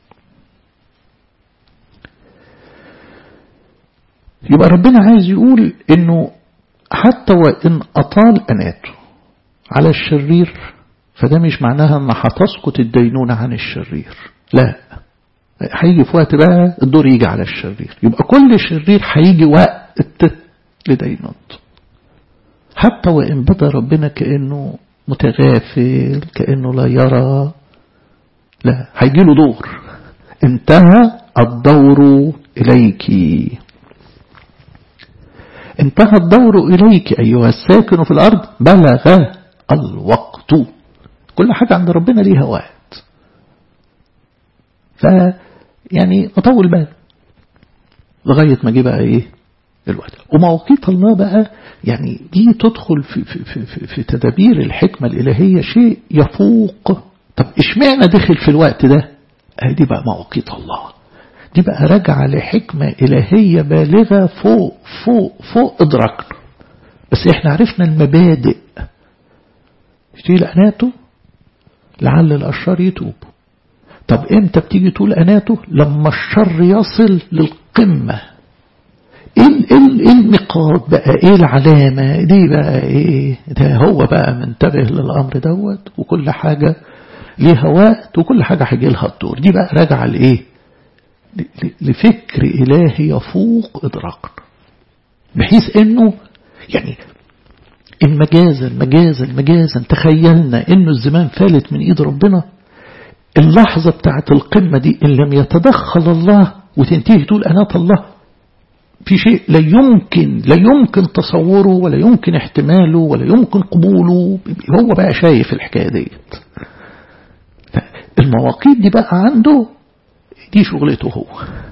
Speaker 1: يبقى ربنا عايز يقول انه حتى وان اطال اناته على الشرير فده مش معناها ان هتسقط الدينونة عن الشرير لا هيجي في وقت بقى الدور يجي على الشرير يبقى كل شرير هيجي وقت لدينونته حتى وإن بدا ربنا كأنه متغافل كأنه لا يرى لا هيجي له دور انتهى الدور إليك انتهى الدور إليك أيها الساكن في الأرض بلغ الوقت كل حاجة عند ربنا ليها وقت ف يعني أطول بال لغاية ما جه بقى إيه الوقت ومواقيت الله بقى يعني دي تدخل في, في, في, في, في تدابير الحكمة الإلهية شيء يفوق طب اشمعنى دخل في الوقت ده دي بقى مواقيت الله دي بقى راجعة لحكمة إلهية بالغة فوق فوق فوق إدراكنا بس احنا عرفنا المبادئ يشيل أناته لعل الأشرار يتوبوا طب امتى بتيجي تقول أناته لما الشر يصل للقمة ايه ايه النقاط بقى ايه العلامة دي بقى ايه ده هو بقى منتبه للأمر دوت وكل حاجة ليها وقت وكل حاجة هيجي لها الدور دي بقى راجعة لإيه لفكر إلهي يفوق إدراكنا بحيث انه يعني إن مجازا مجازا مجازا تخيلنا انه الزمان فالت من ايد ربنا اللحظة بتاعت القمة دي إن لم يتدخل الله وتنتهي تقول أنات الله في شيء لا يمكن لا يمكن تصوره ولا يمكن احتماله ولا يمكن قبوله هو بقى شايف الحكاية ديت المواقيت دي بقى عنده دي شغلته هو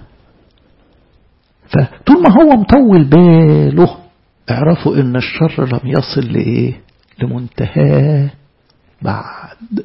Speaker 1: فطول ما هو مطول باله اعرفوا ان الشر لم يصل لإيه لمنتهاه بعد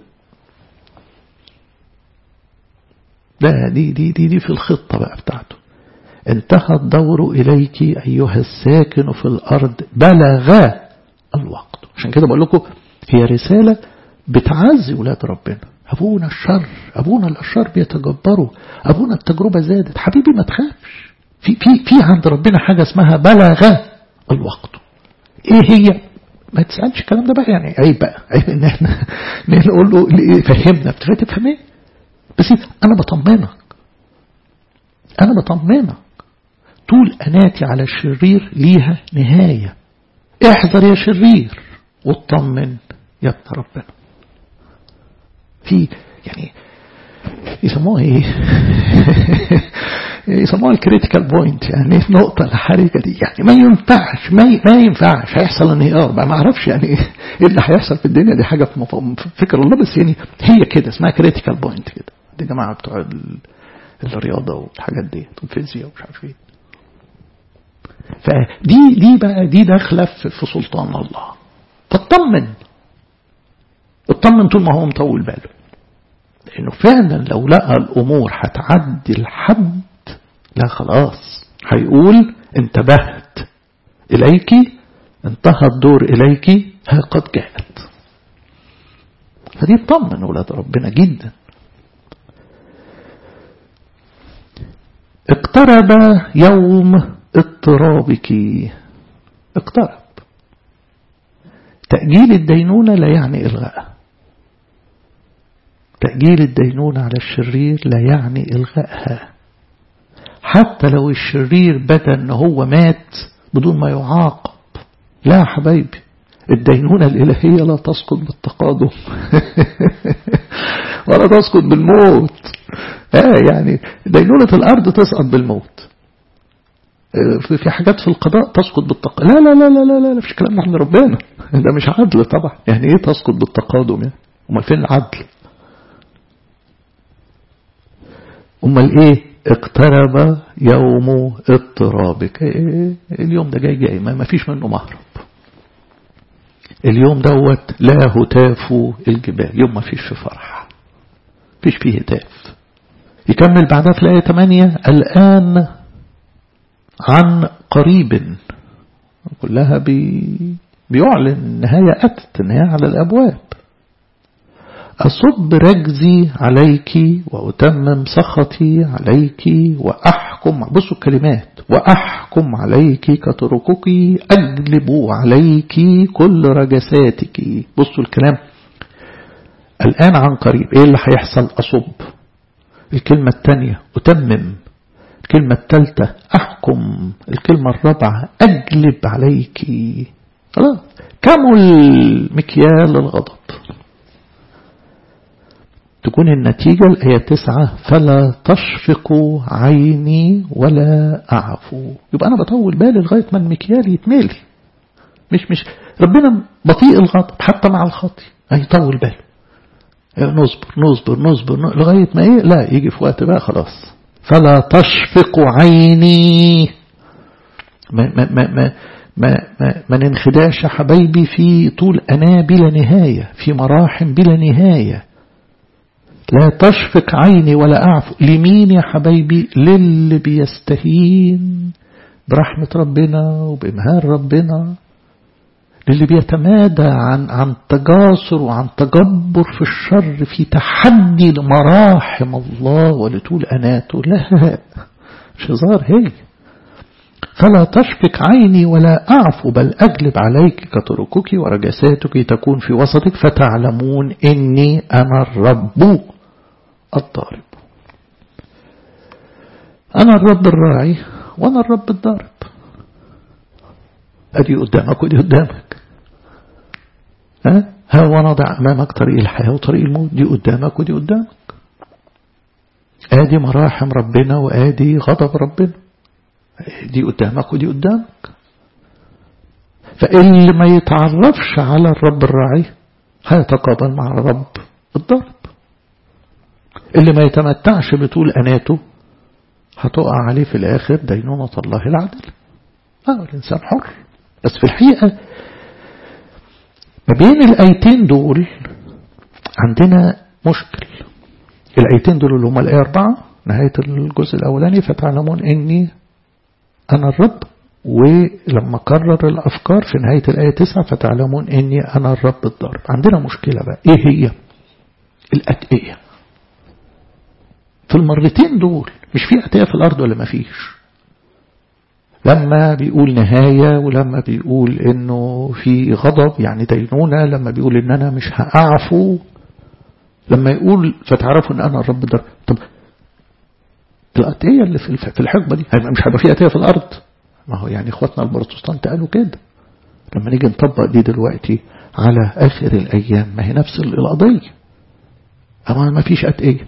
Speaker 1: ده دي دي دي دي في الخطة بقى بتاعته انتهى الدور إليك أيها الساكن في الأرض بلغ الوقت عشان كده بقول لكم هي رسالة بتعزي ولاد ربنا أبونا الشر أبونا الأشرار بيتجبروا أبونا التجربة زادت حبيبي ما تخافش في, في, في عند ربنا حاجة اسمها بلغ الوقت ايه هي ما تسألش الكلام ده بقى يعني عيب بقى عيب ان احنا نقول له فهمنا بتفهم ايه بس انا بطمنك انا بطمنك طول اناتي على الشرير ليها نهاية احذر يا شرير واطمن يا ابن ربنا في يعني يسموها ايه يسموها الكريتيكال بوينت يعني النقطة الحرجة دي يعني ما ينفعش ما, ما ينفعش هيحصل انهيار بقى ما اعرفش يعني ايه اللي هيحصل في الدنيا دي حاجة في فكر الله بس يعني هي كده اسمها كريتيكال بوينت كده دي جماعة بتوع الرياضة والحاجات دي والفيزياء ومش عارف ايه فدي دي بقى دي داخلة في سلطان الله فاطمن اطمن طول ما هو مطول باله لانه فعلا لو لقى الامور هتعدي الحد لا خلاص هيقول انتبهت اليك انتهى الدور إليك ها قد جاءت فدي تطمن ولاد ربنا جدا اقترب يوم اضطرابك اقترب تأجيل الدينونة لا يعني إلغاء تأجيل الدينونة على الشرير لا يعني إلغائها حتى لو الشرير بدا ان هو مات بدون ما يعاقب لا يا حبايبي الدينونة الإلهية لا تسقط بالتقادم ولا تسقط بالموت آه يعني دينونة الأرض تسقط بالموت في حاجات في القضاء تسقط بالتقادم لا لا لا لا لا لا, لا فيش كلام عن ربنا ده مش عدل طبعا يعني ايه تسقط بالتقادم يعني امال فين العدل امال ايه اقترب يوم اضطرابك إيه اليوم ده جاي جاي ما فيش منه مهرب اليوم دوت لا هتاف الجبال يوم ما فيش في فرح فيش فيه هتاف يكمل بعدها في الآية 8 الآن عن قريب كلها بي بيعلن النهاية أتت النهاية على الأبواب أصب رجزي عليك وأتمم سخطي عليك وأحكم بصوا الكلمات وأحكم عليك كتركك أجلب عليك كل رجساتك بصوا الكلام الآن عن قريب إيه اللي هيحصل أصب الكلمة الثانية أتمم الكلمة الثالثة أحكم الكلمة الرابعة أجلب عليك خلاص كمل مكيال الغضب تكون النتيجة الآية تسعة فلا تشفق عيني ولا أعفو يبقى أنا بطول بالي لغاية ما المكيال يتملي مش مش ربنا بطيء الغضب حتى مع الخطي يطول باله نصبر نصبر نصبر لغاية ما إيه لا يجي في وقت بقى خلاص فلا تشفق عيني ما ما ما ما ما, ما, ما ننخدعش حبايبي في طول أنا بلا نهاية في مراحم بلا نهاية لا تشفق عيني ولا أعفو لمين يا حبايبي للي بيستهين برحمة ربنا وبإمهار ربنا للي بيتمادى عن عن تجاسر وعن تجبر في الشر في تحدي لمراحم الله ولطول أناته لا مش هزار هي فلا تشفق عيني ولا أعفو بل أجلب عليك كتركك ورجساتك تكون في وسطك فتعلمون إني أنا الرب الضارب أنا الرب الراعي وأنا الرب الضارب أدي قدامك ودي قدامك ها ها ونضع أمامك طريق الحياة وطريق الموت دي قدامك ودي قدامك آدي مراحم ربنا وآدي غضب ربنا دي قدامك ودي قدامك فاللي ما يتعرفش على الرب الراعي هيتقابل مع الرب الضارب اللي ما يتمتعش بطول أناته هتقع عليه في الآخر دينونة الله العدل اه الإنسان حر بس في الحقيقة ما بين الآيتين دول عندنا مشكل الآيتين دول اللي هما الآية أربعة نهاية الجزء الأولاني فتعلمون إني أنا الرب ولما قرر الأفكار في نهاية الآية تسعة فتعلمون إني أنا الرب الضارب عندنا مشكلة بقى إيه هي الأتقية في المرتين دول مش في أتقية في الأرض ولا ما فيش لما بيقول نهاية ولما بيقول انه في غضب يعني دينونة لما بيقول ان انا مش هأعفو لما يقول فتعرفوا ان انا الرب ده طب الأتية اللي في الحقبة دي مش هيبقى في أتية في الأرض ما هو يعني اخواتنا البروتستانت قالوا كده لما نيجي نطبق دي دلوقتي على آخر الأيام ما هي نفس القضية أما ما فيش أتقية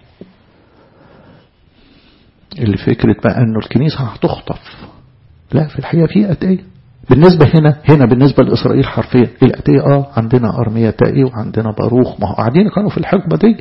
Speaker 1: اللي فكرة بقى أنه الكنيسة هتخطف لا في الحقيقة في أتقية بالنسبة هنا هنا بالنسبة لإسرائيل حرفيا الأتقية آه عندنا أرمية تقي وعندنا باروخ ما هو قاعدين كانوا في الحقبة ديت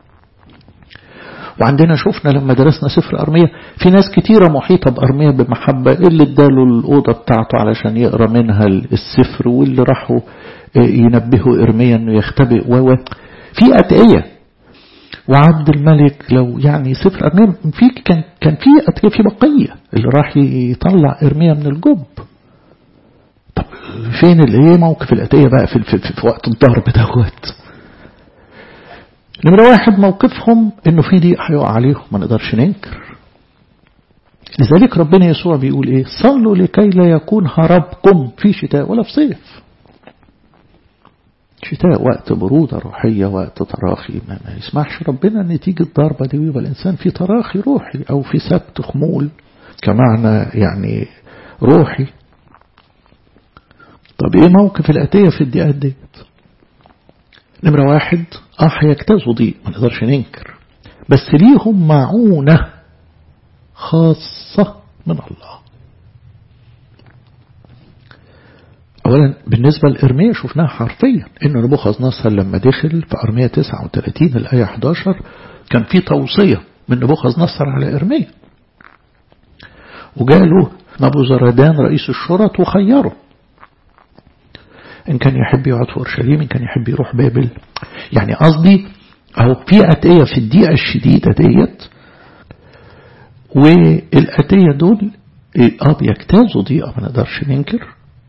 Speaker 1: وعندنا شفنا لما درسنا سفر أرمية في ناس كتيرة محيطة بأرمية بمحبة اللي اداله الأوضة بتاعته علشان يقرأ منها السفر واللي راحوا ينبهوا إرميا أنه يختبئ و في أتقية وعبد الملك لو يعني سفر أرميا في كان كان في أتقية في بقية اللي راح يطلع إرميا من الجب طب فين الايه موقف الاتيه بقى في, في, في, في وقت الضرب دوت نمرة واحد موقفهم انه في ضيق هيقع عليهم ما نقدرش ننكر لذلك ربنا يسوع بيقول ايه صلوا لكي لا يكون هربكم في شتاء ولا في صيف شتاء وقت برودة روحية وقت تراخي ما, ما يسمحش ربنا ان تيجي الضربة دي ويبقى الانسان في تراخي روحي او في سبت خمول كمعنى يعني روحي طب ايه موقف الاتية في الدقات ديت نمرة واحد اه هيجتازوا ضيق ما نقدرش ننكر بس ليهم معونة خاصة من الله أولا بالنسبة لإرميا شفناها حرفيا إن نبوخذ نصر لما دخل في أرميا 39 الآية 11 كان في توصية من نبوخذ نصر على إرميا وجاله نبو زردان رئيس الشرط وخيره إن كان يحب يقعد في أورشليم إن كان يحب يروح بابل يعني قصدي أهو في أتية في الدقيقة الشديدة ديت والأتية دول اه بيجتازوا ضيقة ما نقدرش ننكر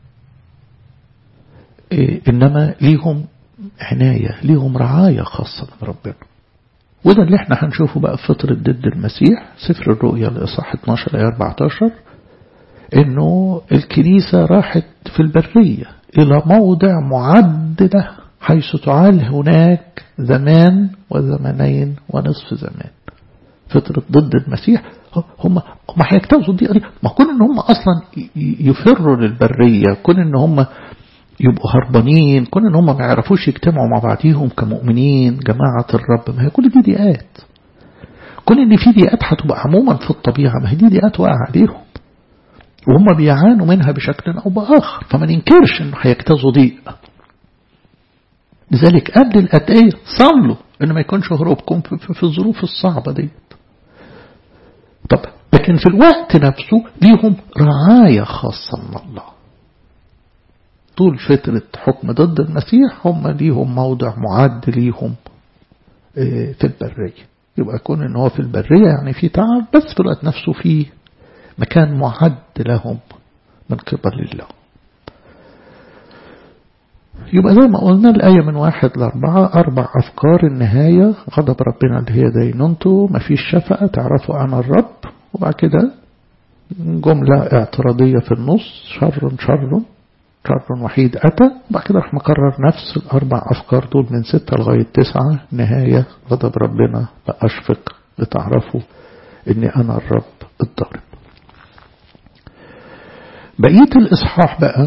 Speaker 1: إيه إنما ليهم عناية ليهم رعاية خاصة من ربنا وده اللي احنا هنشوفه بقى في فترة ضد المسيح سفر الرؤيا الإصحاح 12 آية 14 إنه الكنيسة راحت في البرية إلى موضع معد له حيث تعال هناك زمان وزمنين ونصف زمان فترة ضد المسيح هم هم هيجتازوا الدقيقة دي ما كون ان هم اصلا يفروا للبرية كون ان هم يبقوا هربانين كون ان هم ما يعرفوش يجتمعوا مع بعضيهم كمؤمنين جماعة الرب ما هي كل دي ضيقات كون ان في ضيقات هتبقى عموما في الطبيعة ما هي دي ضيقات واقعة عليهم وهم بيعانوا منها بشكل او باخر فما ننكرش انه هيجتازوا ضيق لذلك قبل الأتية صلوا ان ما يكونش هروبكم في, في الظروف الصعبة دي طب لكن في الوقت نفسه ليهم رعاية خاصة من الله طول فترة حكم ضد المسيح هم ليهم موضع معد ليهم في البرية يبقى يكون ان هو في البرية يعني في تعب بس في الوقت نفسه في مكان معد لهم من قبل الله يبقى زي ما قلنا الآية من واحد لأربعة أربع أفكار النهاية غضب ربنا اللي هي دينونته مفيش شفقة تعرفوا أنا الرب وبعد كده جملة اعتراضية في النص شر شر شر وحيد أتى وبعد كده راح مكرر نفس الأربع أفكار دول من ستة لغاية تسعة نهاية غضب ربنا لأشفق لتعرفوا إني أنا الرب الضارب بقية الإصحاح بقى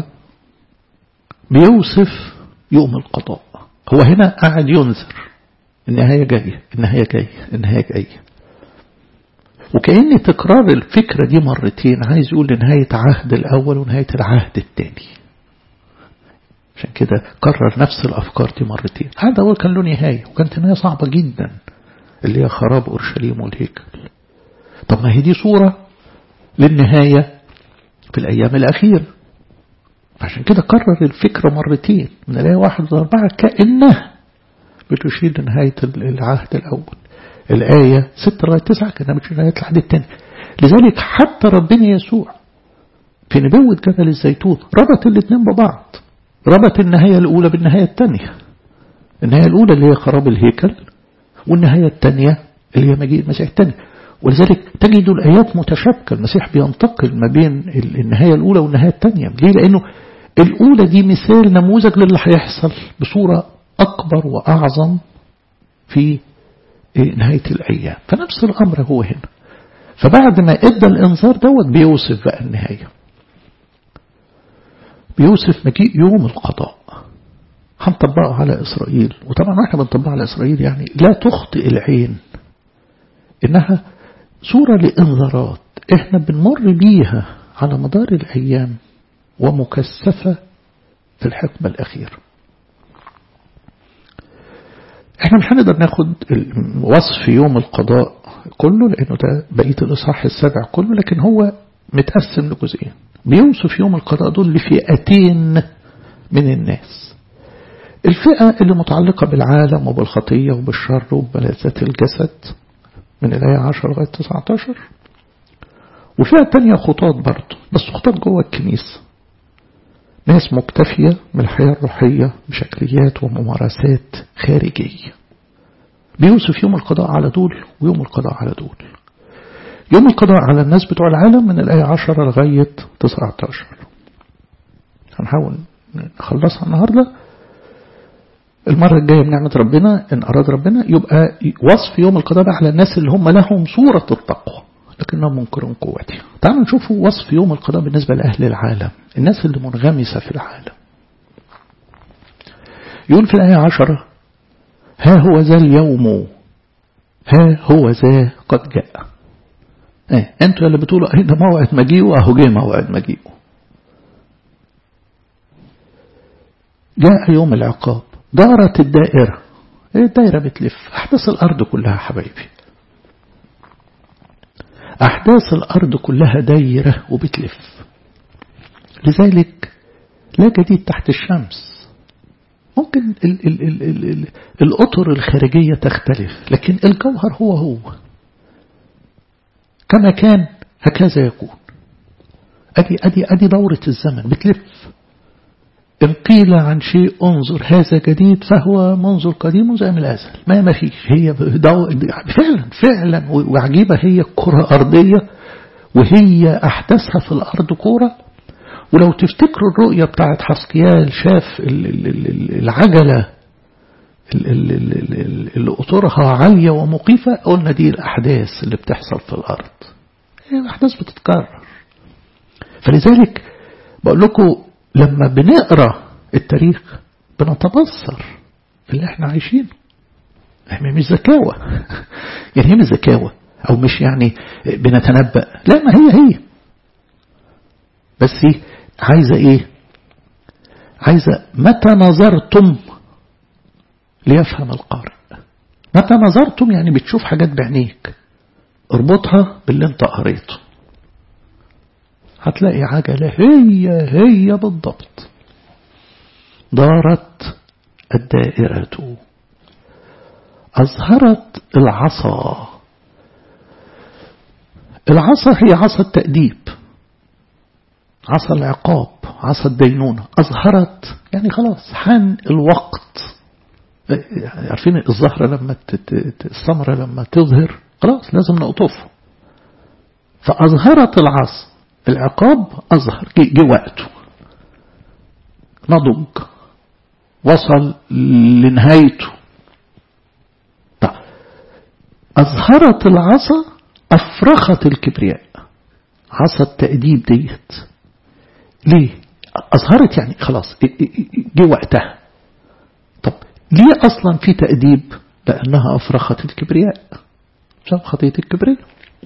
Speaker 1: بيوصف يوم القضاء هو هنا قاعد ينذر النهاية جاية النهاية جاية النهاية جاية وكأن تكرار الفكرة دي مرتين عايز يقول لنهاية عهد الأول ونهاية العهد الثاني عشان كده كرر نفس الأفكار دي مرتين هذا هو كان له نهاية وكانت نهاية صعبة جدا اللي هي خراب أورشليم والهيكل طب ما هي دي صورة للنهاية في الأيام الأخيرة عشان كده كرر الفكرة مرتين من الآية واحد وأربعة كأنها بتشير لنهاية العهد الأول الآية ستة لغاية تسعة كأنها بتشير لنهاية العهد الثاني لذلك حتى ربنا يسوع في نبوة جبل الزيتون ربط الاثنين ببعض ربط النهاية الأولى بالنهاية الثانية النهاية الأولى اللي هي خراب الهيكل والنهاية الثانية اللي هي مجيء المسيح الثاني ولذلك تجد الآيات متشابكة المسيح بينتقل ما بين النهاية الأولى والنهاية الثانية ليه؟ لأنه الأولى دي مثال نموذج للي هيحصل بصورة أكبر وأعظم في نهاية الأيام فنفس الأمر هو هنا فبعد ما ادى الانذار دوت بيوصف بقى النهاية بيوصف مجيء يوم القضاء هنطبقه على إسرائيل وطبعا احنا بنطبقه على إسرائيل يعني لا تخطئ العين إنها صورة لإنذارات احنا بنمر بيها على مدار الأيام ومكثفة في الحكمة الأخيرة احنا مش هنقدر ناخد وصف يوم القضاء كله لأنه ده بقية الإصحاح السابع كله لكن هو متقسم لجزئين بيوصف يوم القضاء دول لفئتين من الناس الفئة اللي متعلقة بالعالم وبالخطية وبالشر وبملذات الجسد من الآية 10 لغاية 19 وفئة تانية خطاط برضه بس خطاط جوه الكنيسة ناس مكتفية من الحياة الروحية بشكليات وممارسات خارجية بيوصف يوم القضاء على دول ويوم القضاء على دول يوم القضاء على الناس بتوع العالم من الآية 10 لغاية 19 هنحاول نخلصها النهاردة المرة الجاية بنعمة ربنا إن أراد ربنا يبقى وصف يوم القضاء على الناس اللي هم لهم صورة التقوى لكنهم منكرون قوتها تعالوا نشوف وصف يوم القضاء بالنسبة لأهل العالم الناس اللي منغمسة في العالم يقول في الآية عشرة ها هو ذا اليوم ها هو ذا قد جاء ايه انتوا اللي بتقولوا اين موعد مجيئه اهو جه موعد مجيئه جاء يوم العقاب دارت الدائرة الدائرة بتلف أحداث الأرض كلها حبايبي أحداث الأرض كلها دايرة وبتلف لذلك لا جديد تحت الشمس ممكن ال ال ال ال ال الأطر الخارجية تختلف لكن الجوهر هو هو كما كان هكذا يكون أدي, أدي, أدي دورة الزمن بتلف إن قيل عن شيء انظر هذا جديد فهو منظر قديم زي من الأزل ما ما فيش هي فعلا فعلا وعجيبة هي كرة أرضية وهي أحداثها في الأرض كورة ولو تفتكروا الرؤية بتاعت حسقيال شاف العجلة اللي قطرها عالية ومقيفة قلنا دي الأحداث اللي بتحصل في الأرض هي أحداث بتتكرر فلذلك بقول لكم لما بنقرا التاريخ بنتبصر في اللي احنا عايشينه احنا مش ذكاوة يعني هي مش ذكاوة او مش يعني بنتنبأ لا ما هي هي بس عايزة ايه عايزة متى نظرتم ليفهم القارئ متى نظرتم يعني بتشوف حاجات بعينيك اربطها باللي انت قريته هتلاقي عجلة هي هي بالضبط دارت الدائرة أظهرت العصا العصا هي عصا التأديب عصا العقاب عصا الدينونة أظهرت يعني خلاص حان الوقت عارفين الزهرة لما الثمرة لما تظهر خلاص لازم نقطفه فأظهرت العصا العقاب أظهر جه وقته نضج وصل لنهايته طيب أظهرت العصا أفرخت الكبرياء عصا التأديب ديت ليه أظهرت يعني خلاص جه وقتها طب ليه أصلا في تأديب لأنها أفرخت الكبرياء بسبب خطية الكبرياء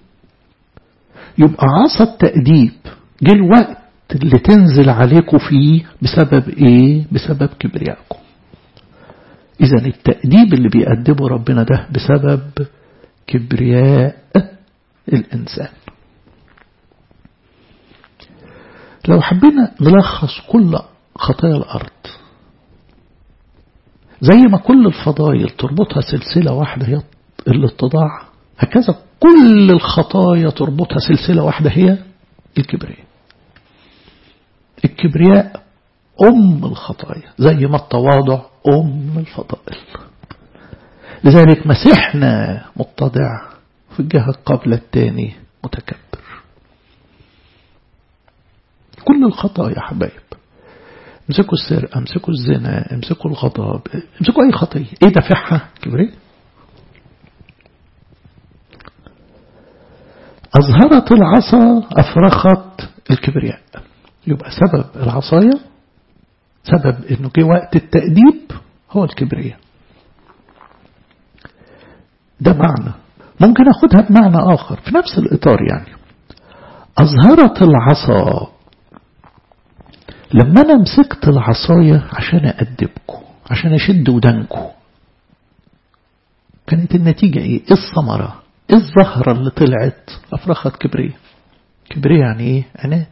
Speaker 1: يبقى عصا التأديب جه الوقت اللي تنزل عليكم فيه بسبب ايه بسبب كبريائكم اذا التأديب اللي بيأدبه ربنا ده بسبب كبرياء الإنسان لو حبينا نلخص كل خطايا الأرض زي ما كل الفضائل تربطها سلسلة واحدة هي الاتضاع هكذا كل الخطايا تربطها سلسلة واحدة هي الكبرياء الكبرياء أم الخطايا زي ما التواضع أم الفضائل لذلك مسيحنا متضع في الجهة قبل الثاني متكبر كل الخطايا يا حبايب امسكوا السرقة امسكوا الزنا امسكوا الغضب امسكوا أي خطية ايه دافعها كبرياء أظهرت العصا أفرخت الكبرياء يبقى سبب العصاية سبب انه جه وقت التأديب هو الكبرياء ده معنى ممكن اخدها بمعنى اخر في نفس الاطار يعني اظهرت العصا لما انا مسكت العصاية عشان أدبكم عشان اشد ودانكم كانت النتيجة ايه الثمرة الزهرة اللي طلعت افرخت كبرية كبرية يعني ايه عناد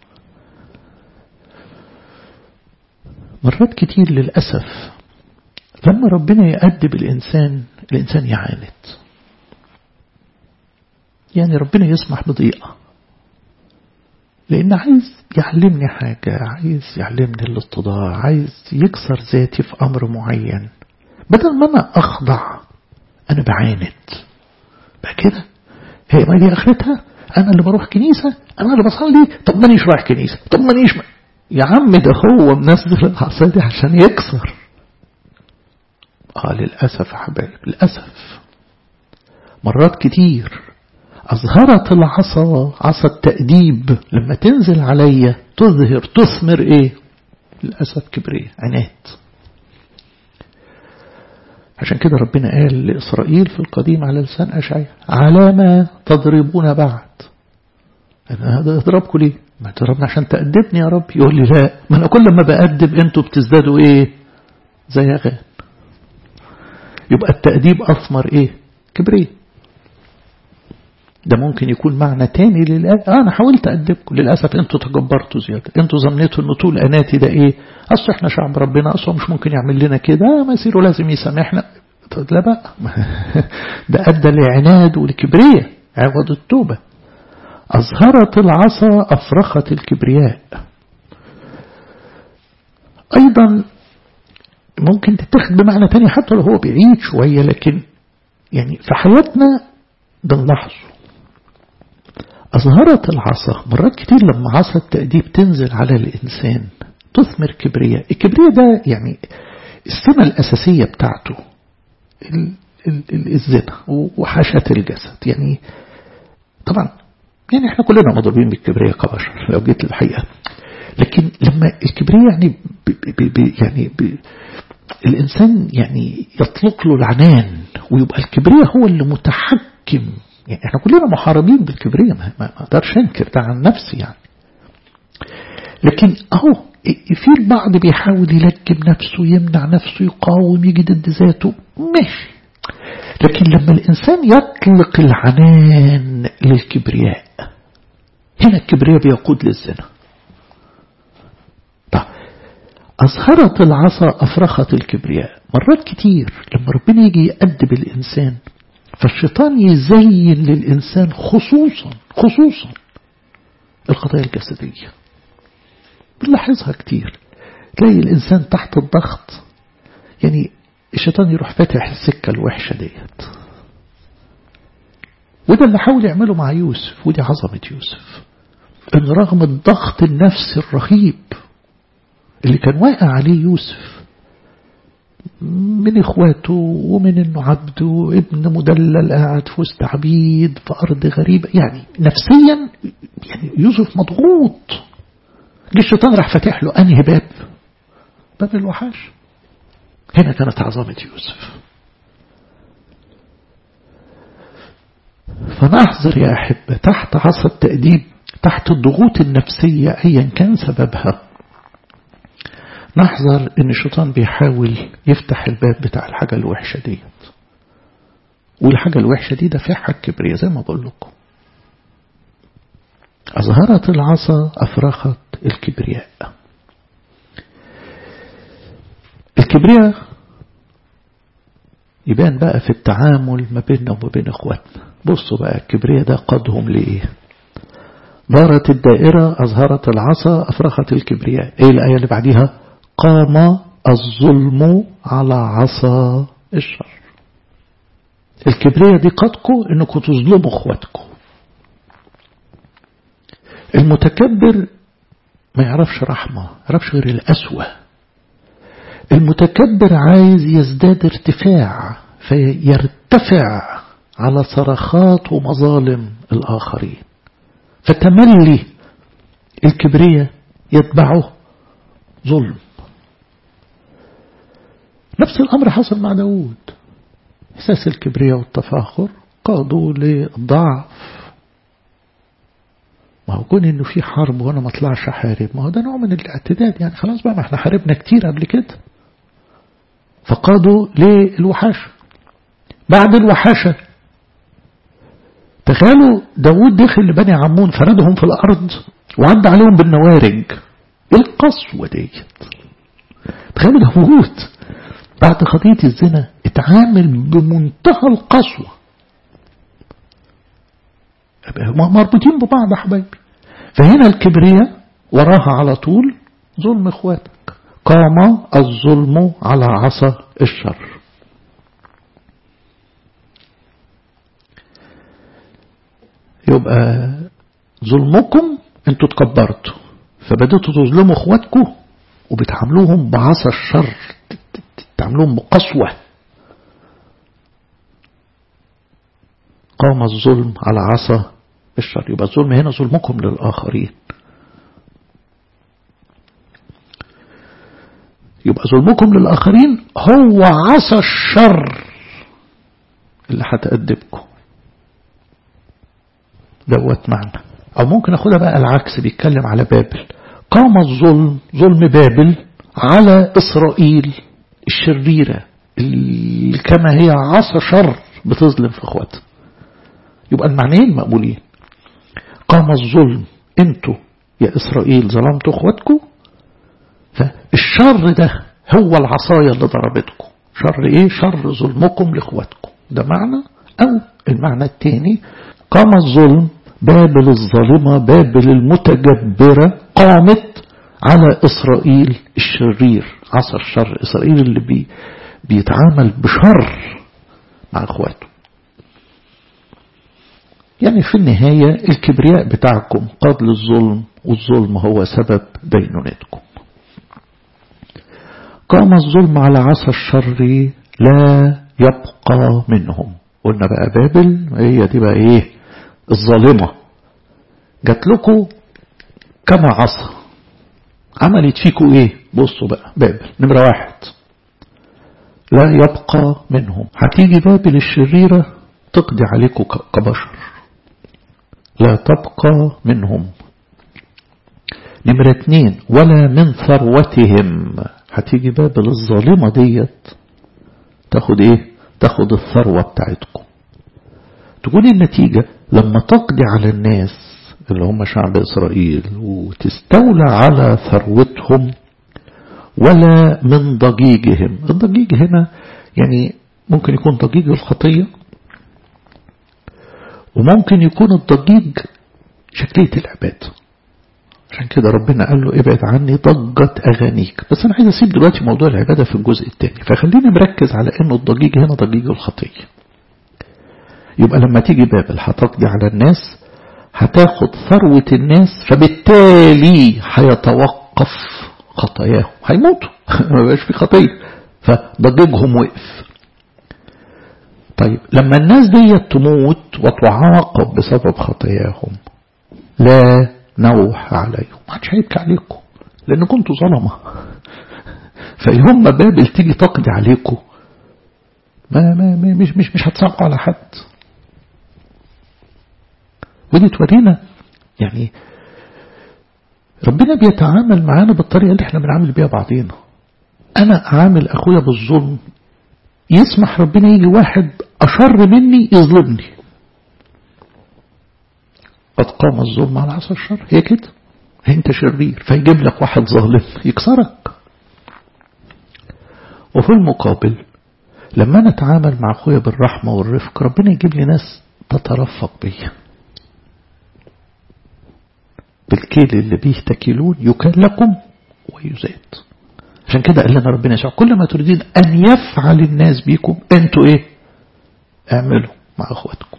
Speaker 1: مرات كتير للأسف لما ربنا يأدب الإنسان الإنسان يعاند يعني ربنا يسمح بضيقة لأن عايز يعلمني حاجة عايز يعلمني الاتضاع عايز يكسر ذاتي في أمر معين بدل ما أنا أخضع أنا بعاند بقى كده هي ما دي آخرتها أنا اللي بروح كنيسة أنا اللي بصلي طب مانيش رايح كنيسة طب مانيش ما... يا عم ده هو منزل العصا دي عشان يكسر آه للأسف يا حبايب للأسف مرات كتير أظهرت العصا عصا التأديب لما تنزل عليا تظهر تثمر إيه للأسف كبرية عناد عشان كده ربنا قال لإسرائيل في القديم على لسان أشعياء على ما تضربون بعد أنا هذا أضربكم ليه ما تضربنا عشان تأدبني يا رب يقول لي لا ما أنا كل ما بأدب أنتوا بتزدادوا إيه زي غان يبقى التأديب أثمر إيه كبرية ده ممكن يكون معنى تاني للآية آه أنا حاولت أدبكم للأسف أنتوا تجبرتوا زيادة أنتوا ظنيتوا أن طول أناتي ده إيه أصل إحنا شعب ربنا أصلا مش ممكن يعمل لنا كده ما يصيروا لازم يسامحنا لا بقى ده أدى لعناد ولكبرية عوض التوبة أظهرت العصا أفرخت الكبرياء أيضا ممكن تتخذ بمعنى تاني حتى لو هو بعيد شوية لكن يعني في حياتنا بنلاحظه أظهرت العصا مرات كتير لما عصا التأديب تنزل على الإنسان تثمر كبرياء الكبرياء ده يعني السمة الأساسية بتاعته ال ال ال الزنا وحاشة الجسد يعني طبعا يعني احنا كلنا مضروبين بالكبرياء كبشر لو جيت للحقيقة لكن لما الكبرياء يعني بي بي يعني بي الإنسان يعني يطلق له العنان ويبقى الكبرياء هو اللي متحكم يعني احنا كلنا محاربين بالكبرياء ما, ما اقدرش انكر ده عن نفسي يعني لكن اهو في البعض بيحاول يلجم نفسه يمنع نفسه يقاوم يجي ضد ذاته ماشي لكن لما الإنسان يطلق العنان للكبرياء هنا الكبرياء بيقود للزنا طيب أظهرت العصا أفرخت الكبرياء مرات كتير لما ربنا يجي يأدب الإنسان فالشيطان يزين للإنسان خصوصا خصوصا القضايا الجسدية بنلاحظها كتير تلاقي الإنسان تحت الضغط يعني الشيطان يروح فاتح السكة الوحشة ديت وده اللي حاول يعمله مع يوسف ودي عظمة يوسف ان رغم الضغط النفسي الرهيب اللي كان واقع عليه يوسف من اخواته ومن انه عبد وابن مدلل قاعد في وسط عبيد في ارض غريبة يعني نفسيا يعني يوسف مضغوط جه الشيطان راح فاتح له انهي باب باب الوحش هنا كانت عظمة يوسف فنحذر يا أحبة تحت عصا التأديب تحت الضغوط النفسية أيا كان سببها نحذر ان الشيطان بيحاول يفتح الباب بتاع الحاجة الوحشة ديت والحاجة الوحشة دي دافعها الكبرياء زي ما بقول لكم أظهرت العصا أفرخت الكبرياء الكبرياء يبان بقى في التعامل ما بيننا وما بين اخواتنا بصوا بقى الكبرياء ده قادهم لإيه دارت الدائرة أظهرت العصا أفرخت الكبرياء إيه الآية اللي بعديها قام الظلم على عصا الشر الكبرياء دي قدكم انكم تظلموا اخواتكم المتكبر ما يعرفش رحمة ما يعرفش غير الأسوأ المتكبر عايز يزداد ارتفاع فيرتفع على صرخات ومظالم الآخرين فتملي الكبرياء يتبعه ظلم نفس الأمر حصل مع داود إحساس الكبرياء والتفاخر قادوا للضعف ما هو كون انه في حرب وانا ما اطلعش احارب ما هو ده نوع من الاعتداد يعني خلاص بقى ما احنا حاربنا كتير قبل كده فقادوا للوحاشة بعد الوحاشة تخيلوا داود دخل لبني عمون فردهم في الأرض وعدى عليهم بالنوارج ايه القسوة ديت تخيلوا داود بعد خطية الزنا اتعامل بمنتهى القسوة مربوطين ببعض يا حبايبي فهنا الكبرياء وراها على طول ظلم اخواتك قام الظلم على عصا الشر يبقى ظلمكم انتوا تكبرتوا فبدأتوا تظلموا اخواتكم وبتعاملوهم بعصا الشر تعاملوهم بقسوة قام الظلم على عصا الشر يبقى الظلم هنا ظلمكم للآخرين يبقى ظلمكم للآخرين هو عصا الشر اللي هتأدبكم دوت معنى أو ممكن أخدها بقى العكس بيتكلم على بابل قام الظلم ظلم بابل على إسرائيل الشريرة اللي كما هي عصا شر بتظلم في اخواتها يبقى المعنيين مقبولين قام الظلم انتوا يا إسرائيل ظلمتوا اخواتكم فالشر ده هو العصاية اللي ضربتكم شر ايه شر ظلمكم لاخواتكم ده معنى او المعنى الثاني قام الظلم بابل الظالمة بابل المتجبرة قامت على إسرائيل الشرير عصر الشر إسرائيل اللي بي بيتعامل بشر مع إخواته يعني في النهاية الكبرياء بتاعكم قاد للظلم والظلم هو سبب دينونتكم قام الظلم على عصا الشر لا يبقى منهم قلنا بقى بابل هي دي بقى ايه الظالمة جات لكم كما عصا عملت فيكم ايه بصوا بقى بابل نمرة واحد لا يبقى منهم هتيجي بابل الشريرة تقضي عليكم كبشر لا تبقى منهم نمرة اتنين ولا من ثروتهم هتيجي بابل الظالمة ديت تاخد ايه تاخد الثروة بتاعتكم تكون النتيجة لما تقضي على الناس اللي هم شعب إسرائيل وتستولى على ثروتهم ولا من ضجيجهم الضجيج هنا يعني ممكن يكون ضجيج الخطية وممكن يكون الضجيج شكلية العباد عشان كده ربنا قال له ابعد عني ضجة أغانيك بس أنا عايز أسيب دلوقتي موضوع العبادة في الجزء الثاني فخليني مركز على أنه الضجيج هنا ضجيج الخطية يبقى لما تيجي بابل هتقضي على الناس هتاخد ثروة الناس فبالتالي هيتوقف خطاياهم هيموتوا ما بقاش في خطية فضجيجهم وقف طيب لما الناس دي تموت وتعاقب بسبب خطاياهم لا نوح عليهم ما حدش هيبكي عليكم لان كنتوا ظلمة فيوم ما بابل تيجي تقضي عليكم ما ما ما مش مش مش هتصعقوا على حد ودي تورينا يعني ربنا بيتعامل معانا بالطريقة اللي احنا بنعامل بيها بعضينا انا اعامل اخويا بالظلم يسمح ربنا يجي واحد اشر مني يظلمني قد قام الظلم على عصا الشر هي كده انت شرير فيجيب لك واحد ظالم يكسرك وفي المقابل لما انا اتعامل مع اخويا بالرحمه والرفق ربنا يجيب لي ناس تترفق بيا بالكيل اللي به تكيلون يكال لكم ويزاد عشان كده قال لنا ربنا يسوع كل ما تريدين أن يفعل الناس بيكم أنتوا إيه اعملوا مع أخواتكم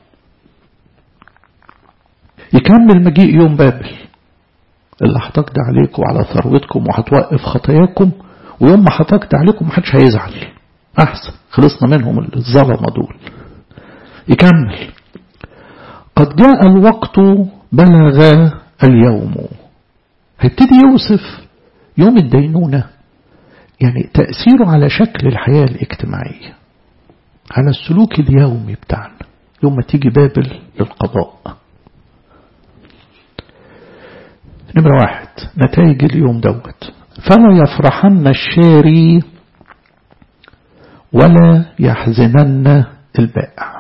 Speaker 1: يكمل مجيء يوم بابل اللي هتقضي عليكم وعلى ثروتكم وهتوقف خطاياكم ويوم ما هتقضي عليكم محدش هيزعل أحسن خلصنا منهم الظلمة دول يكمل قد جاء الوقت بلغ اليوم هيبتدي يوصف يوم الدينونة يعني تأثيره على شكل الحياة الاجتماعية على السلوك اليومي بتاعنا يوم ما تيجي بابل للقضاء نمرة واحد نتائج اليوم دوت فلا يفرحن الشاري ولا يحزنن البائع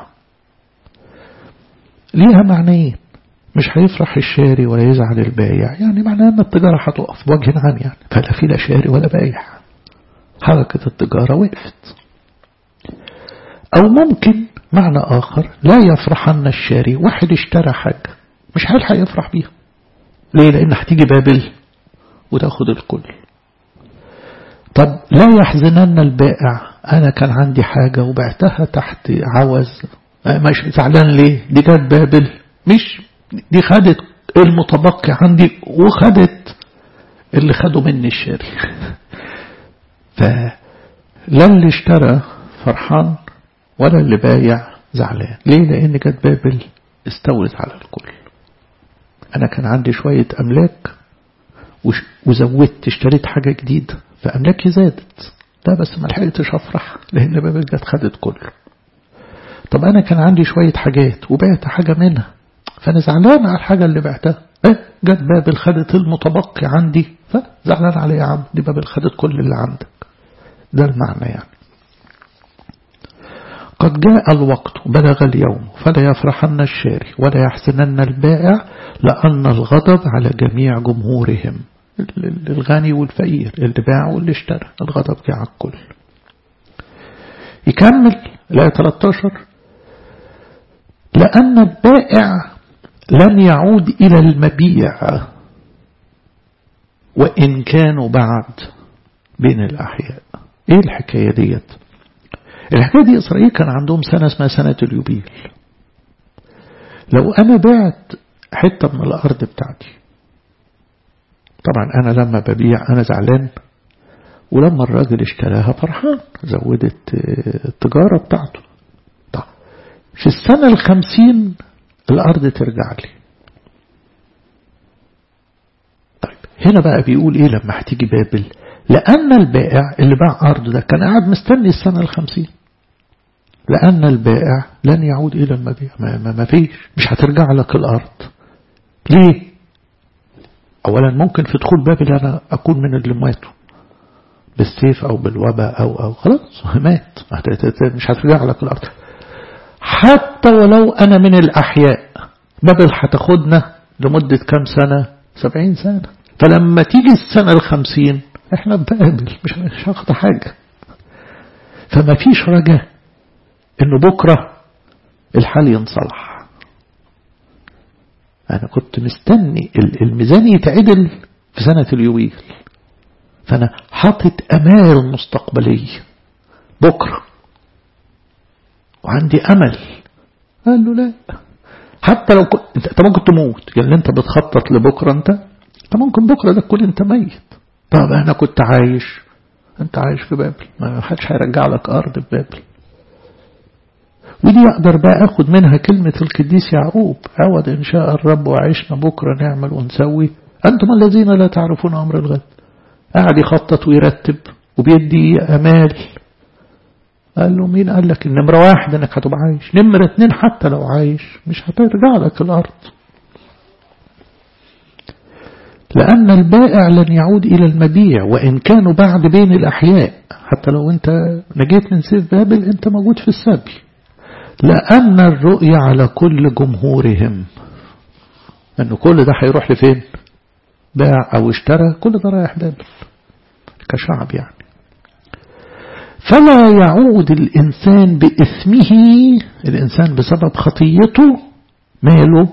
Speaker 1: ليها معنيين مش هيفرح الشاري ولا يزعل البايع يعني معناه ان التجارة هتقف بوجه عام يعني فلا في لا شاري ولا بايع حركة التجارة وقفت أو ممكن معنى آخر لا يفرحن الشاري واحد اشترى حاجة مش هيلحق يفرح بيها ليه لأن هتيجي بابل وتاخد الكل طب لا يحزنن البائع أنا كان عندي حاجة وبعتها تحت عوز مش زعلان ليه دي جت بابل مش دي خدت المتبقي عندي وخدت اللي خدوا مني الشاري فلا اللي اشترى فرحان ولا اللي بايع زعلان ليه لأن جت بابل استولت على الكل أنا كان عندي شوية أملاك وزودت اشتريت حاجة جديدة فأملاكي زادت لا بس ما لحقتش أفرح لأن بابل جت خدت كله طب أنا كان عندي شوية حاجات وبعت حاجة منها فأنا زعلان على الحاجة اللي بعتها إيه جت بابل خدت المتبقي عندي فزعلان عليه يا عم دي بابل خدت كل اللي عندك ده المعنى يعني قد جاء الوقت بلغ اليوم فلا يفرحن الشاري ولا يحزنن البائع لأن الغضب على جميع جمهورهم الغني والفقير اللي باع واللي اشترى الغضب جاء على الكل يكمل الآية 13 لأن البائع لن يعود إلى المبيع وإن كانوا بعد بين الأحياء إيه الحكاية ديت الحكاية دي إسرائيل كان عندهم سنة اسمها سنة اليوبيل لو أنا بعت حتة من الأرض بتاعتي طبعا أنا لما ببيع أنا زعلان ولما الراجل اشتراها فرحان زودت التجارة بتاعته طب في السنة الخمسين الأرض ترجع لي طيب هنا بقى بيقول إيه لما هتيجي بابل لأن البائع اللي باع أرض ده كان قاعد مستني السنة الخمسين لأن البائع لن يعود إلى المبيع ما, ما, ما فيش مش هترجع لك الأرض ليه أولا ممكن في دخول بابل أنا أكون من اللي ماتوا بالسيف أو بالوباء أو أو خلاص مات مش هترجع لك الأرض حتى ولو أنا من الأحياء بابل هتاخدنا لمدة كام سنة سبعين سنة فلما تيجي السنة الخمسين احنا بقابل مش مش هاخد حاجة فما فيش رجاء انه بكرة الحال ينصلح انا كنت مستني الميزان يتعدل في سنة اليوبيل فانا حاطط امال مستقبلية بكرة وعندي امل قال له لا حتى لو كنت انت ممكن تموت يعني انت بتخطط لبكرة انت انت ممكن بكرة ده تكون انت ميت طب انا كنت عايش انت عايش في بابل ما حدش هيرجع لك ارض في بابل ودي اقدر بقى اخد منها كلمة القديس يعقوب عوض ان شاء الرب وعشنا بكرة نعمل ونسوي انتم الذين لا تعرفون امر الغد قاعد يخطط ويرتب وبيدي امال قال له مين قال لك النمرة واحد انك هتبقى عايش نمرة اتنين حتى لو عايش مش هترجع لك الارض لأن البائع لن يعود إلى المبيع وإن كانوا بعد بين الأحياء حتى لو أنت نجيت من سيف بابل أنت موجود في السبي لأن الرؤية على كل جمهورهم أن كل ده هيروح لفين باع أو اشترى كل ده رايح بابل كشعب يعني فلا يعود الإنسان بإثمه الإنسان بسبب خطيته ماله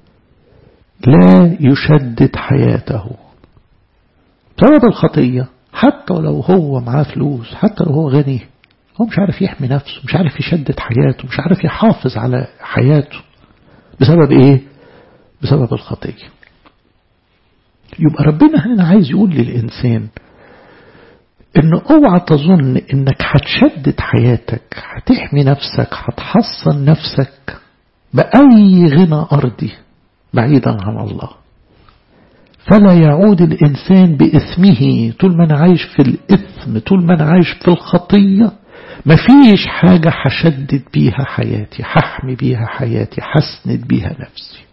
Speaker 1: لا يشدد حياته بسبب الخطية حتى لو هو معاه فلوس حتى لو هو غني هو مش عارف يحمي نفسه مش عارف يشدد حياته مش عارف يحافظ على حياته بسبب ايه بسبب الخطية يبقى ربنا هنا عايز يقول للإنسان ان اوعى تظن انك هتشدد حياتك هتحمي نفسك هتحصن نفسك بأي غنى أرضي بعيدا عن الله فلا يعود الإنسان بإثمه طول ما أنا عايش في الإثم طول ما أنا عايش في الخطية مفيش حاجة هشدد بيها حياتي هحمي بيها حياتي هسند بيها نفسي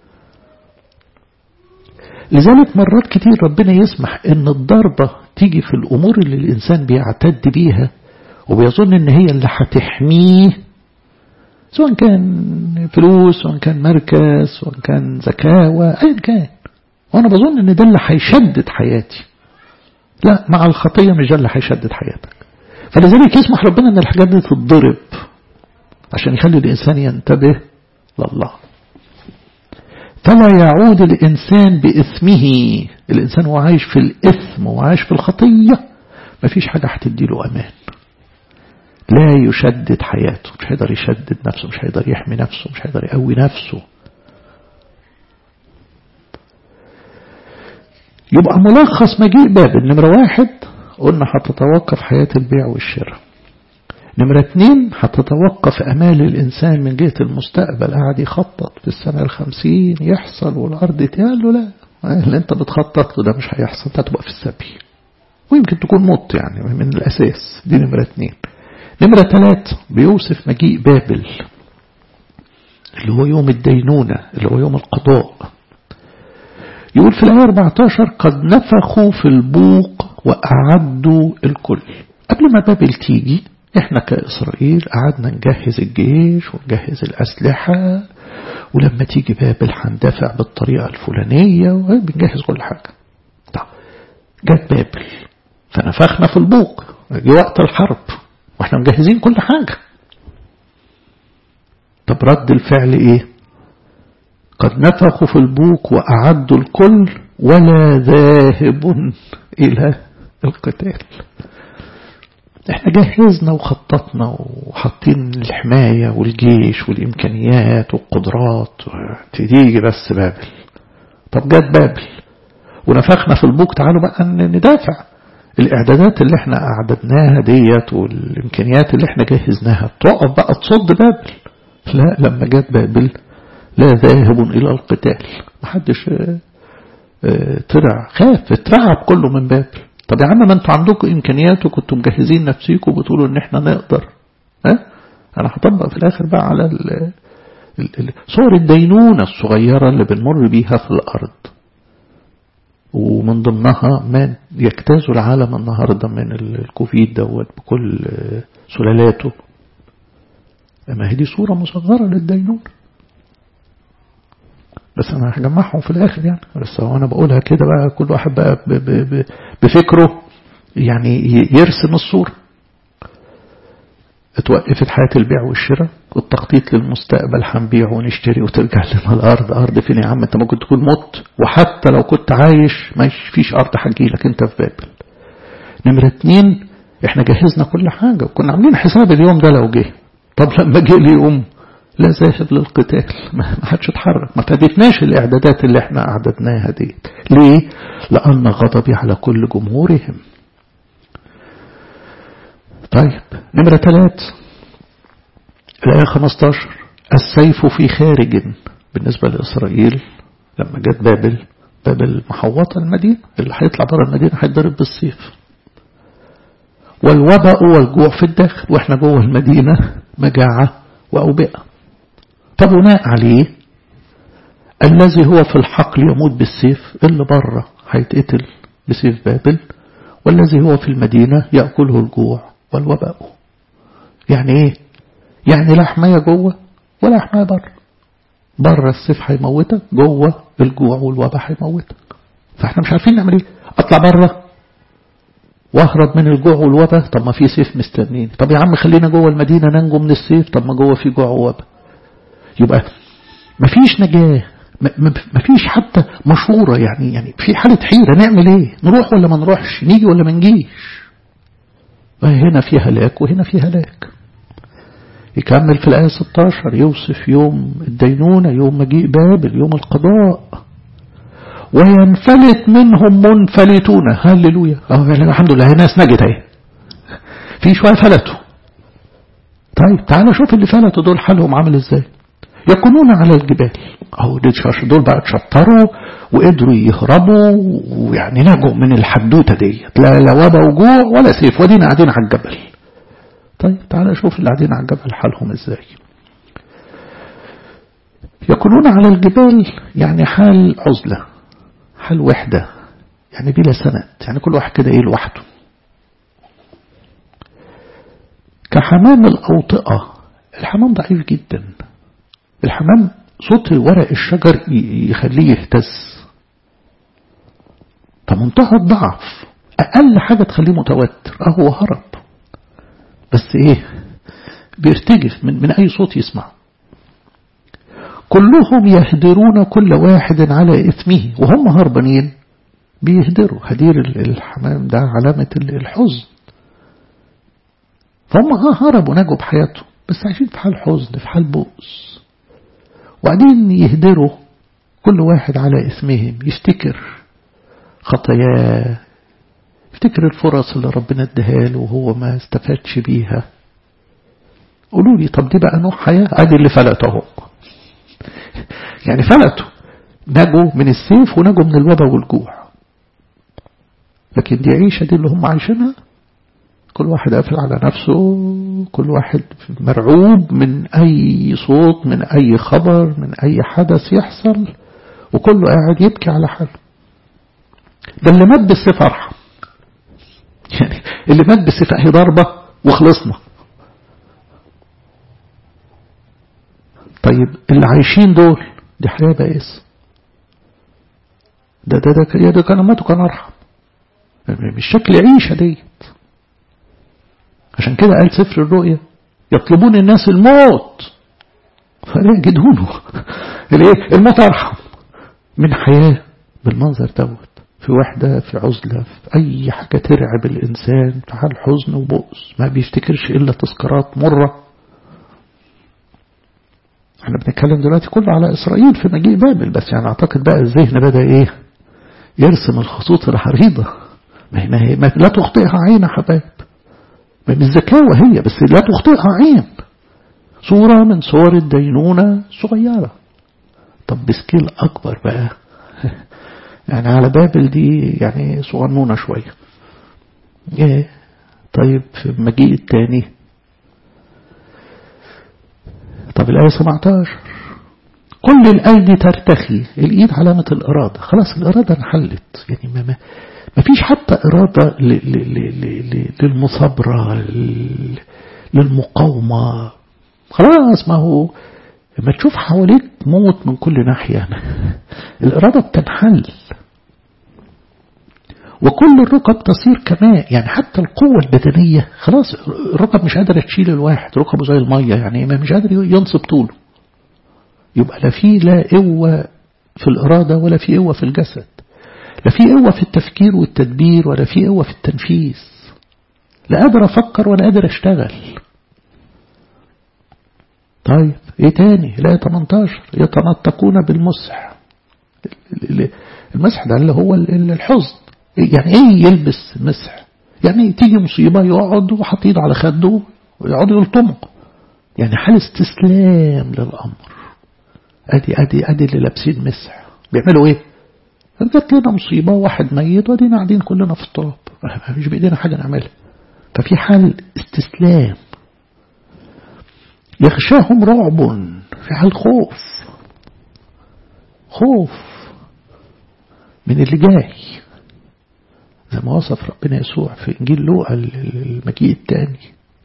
Speaker 1: لذلك مرات كتير ربنا يسمح ان الضربة تيجي في الأمور اللي الإنسان بيعتد بيها وبيظن ان هي اللي هتحميه سواء كان فلوس سواء كان مركز سواء كان زكاوة أيا كان وأنا بظن إن ده اللي هيشدد حياتي لا مع الخطية مش ده اللي هيشدد حياتك فلذلك يسمح ربنا إن الحاجات دي تتضرب عشان يخلي الإنسان ينتبه لله فلا يعود الإنسان بإثمه الإنسان هو عايش في الإثم وعايش في الخطية مفيش حاجة هتديله أمان لا يشدد حياته مش هيقدر يشدد نفسه مش هيقدر يحمي نفسه مش هيقدر يقوي نفسه يبقى ملخص مجيء بابل نمرة واحد قلنا هتتوقف حياة البيع والشراء نمرة اتنين هتتوقف أمال الإنسان من جهة المستقبل قاعد يخطط في السنة الخمسين يحصل والأرض تقال له لا اللي انت بتخطط له ده مش هيحصل انت هتبقى في السبي ويمكن تكون مت يعني من الأساس دي نمرة اتنين نمرة ثلاثة بيوصف مجيء بابل اللي هو يوم الدينونة اللي هو يوم القضاء يقول في الآية 14 قد نفخوا في البوق وأعدوا الكل قبل ما بابل تيجي احنا كإسرائيل قعدنا نجهز الجيش ونجهز الأسلحة ولما تيجي بابل هندفع بالطريقة الفلانية وبنجهز كل حاجة طب جت بابل فنفخنا في البوق جه وقت الحرب واحنا مجهزين كل حاجة طب رد الفعل ايه قد نفخوا في البوق وأعدوا الكل ولا ذاهب إلى القتال احنا جهزنا وخططنا وحاطين الحماية والجيش والإمكانيات والقدرات تيجي بس بابل طب جت بابل ونفخنا في البوك تعالوا بقى ندافع الإعدادات اللي احنا أعددناها ديت والإمكانيات اللي احنا جهزناها تقف بقى تصد بابل لا لما جت بابل لا ذاهب إلى القتال محدش طلع خاف اترعب كله من بابل طب يا عم ما انتوا عندكم امكانيات وكنتوا مجهزين نفسيكم وبتقولوا ان احنا نقدر ها انا هطبق في الاخر بقى على ال ال صور الدينونة الصغيرة اللي بنمر بيها في الارض ومن ضمنها ما يجتاز العالم النهاردة من الكوفيد دوت بكل سلالاته ما هي دي صورة مصغرة للدينونة بس انا هجمعهم في الاخر يعني بس هو انا بقولها كده بقى كل واحد بقى ب ب ب بفكره يعني يرسم الصورة اتوقفت حياة البيع والشراء والتخطيط للمستقبل هنبيع ونشتري وترجع لنا الارض ارض فين يا عم انت ممكن تكون مت وحتى لو كنت عايش ما فيش ارض هتجيلك انت في بابل نمرة اتنين احنا جهزنا كل حاجة وكنا عاملين حساب اليوم ده لو جه طب لما جه اليوم لا ذاهب للقتال ما حدش اتحرك ما فادتناش الاعدادات اللي احنا اعددناها دي ليه لان غضبي على كل جمهورهم طيب نمرة ثلاث الآية 15 السيف في خارج بالنسبة لإسرائيل لما جت بابل بابل محوطة المدينة اللي هيطلع بره المدينة هيتضرب بالسيف والوباء والجوع في الداخل واحنا جوه المدينة مجاعة وأوبئة فبناء عليه الذي هو في الحقل يموت بالسيف اللي بره هيتقتل بسيف بابل والذي هو في المدينة يأكله الجوع والوباء يعني ايه يعني لا حماية جوه ولا حماية بره بره السيف هيموتك جوه الجوع والوباء هيموتك فاحنا مش عارفين نعمل ايه اطلع بره واهرب من الجوع والوباء طب ما في سيف مستنيني طب يا عم خلينا جوه المدينة ننجو من السيف طب ما جوه في جوع ووباء يبقى مفيش نجاة مفيش حتى مشورة يعني يعني في حالة حيرة نعمل ايه نروح ولا ما نروحش نيجي ولا ما نجيش هنا في هلاك وهنا في هلاك يكمل في الآية 16 يوصف يوم الدينونة يوم مجيء بابل يوم القضاء وينفلت منهم منفلتون هللويا الحمد لله ناس نجت اهي في شوية فلتوا طيب تعالى شوف اللي فلتوا دول حالهم عامل ازاي يكونون على الجبال اهو دول بقى اتشطروا وقدروا يهربوا ويعني نجوا من الحدوته ديت لا لا وبا وجوع ولا سيف ودينا قاعدين على الجبل طيب تعالى شوف اللي قاعدين على الجبل حالهم ازاي يكونون على الجبال يعني حال عزلة حال وحدة يعني بلا سند يعني كل واحد كده ايه لوحده كحمام الأوطئة الحمام ضعيف جدا الحمام صوت ورق الشجر يخليه يهتز فمنتهى الضعف أقل حاجة تخليه متوتر أهو هرب بس إيه بيرتجف من, من أي صوت يسمعه كلهم يهدرون كل واحد على إثمه وهم هربانين بيهدروا هدير الحمام ده علامة الحزن فهم هربوا نجوا بحياتهم بس عايشين في حال حزن في حال بؤس وبعدين يهدروا كل واحد على اسمهم يفتكر خطاياه يفتكر الفرص اللي ربنا اداها له وهو ما استفادش بيها قولوا لي طب دي بقى نوع حياة ادي اللي فلتهم يعني فلتوا نجوا من السيف ونجوا من الوباء والجوع لكن دي عيشة دي اللي هم عايشينها كل واحد قافل على نفسه كل واحد مرعوب من أي صوت من أي خبر من أي حدث يحصل وكله قاعد يبكي على حاله ده اللي مات بالسيف أرحم يعني اللي مات بالسيف أهي ضربة وخلصنا طيب اللي عايشين دول دي حياة بائس ده ده ده, ده كان ماتوا كان أرحم مش شكل عيشة ديت عشان كده قال سفر الرؤيا يطلبون الناس الموت فلا يجدونه الايه الموت ارحم من حياة بالمنظر دوت في وحدة في عزلة في أي حاجة ترعب الإنسان في حال حزن وبؤس ما بيفتكرش إلا تذكارات مرة احنا بنتكلم دلوقتي كله على إسرائيل في مجيء بابل بس يعني أعتقد بقى الذهن بدأ إيه يرسم الخطوط الحريضة ما هي, ما هي ما لا تخطئها عين يا حبايب من الذكاوة هي بس لا تخطئها عين صورة من صور الدينونة صغيرة طب بسكيل أكبر بقى يعني على بابل دي يعني صغنونة شوية ايه طيب في المجيء الثاني طب الآية 17 كل الأيدي ترتخي الإيد علامة الإرادة خلاص الإرادة انحلت يعني ما, ما, ما فيش حتى إرادة للمصابرة للمقاومة خلاص ما هو لما تشوف حواليك موت من كل ناحية الإرادة بتنحل وكل الركب تصير كماء يعني حتى القوة البدنية خلاص الركب مش قادرة تشيل الواحد ركبه زي المية يعني ما مش قادر ينصب طوله يبقى لا في لا قوة في الإرادة ولا في قوة في الجسد لا في قوة في التفكير والتدبير ولا في قوة في التنفيذ لا قادر أفكر ولا قادر أشتغل طيب ايه تاني لا 18 يتنطقون بالمسح المسح ده اللي هو الحزن يعني ايه يلبس مسح يعني تيجي مصيبة يقعد وحط ايده على خده ويقعد يلطمه يعني حال استسلام للأمر ادي ادي ادي اللي لابسين مسح بيعملوا ايه جات لنا مصيبة وواحد ميت ودينا قاعدين كلنا في التراب مش بإيدينا حاجة نعملها ففي حال استسلام يغشاهم رعب في حال خوف خوف من اللي جاي زي ما وصف ربنا يسوع في إنجيل لوقا المجيء الثاني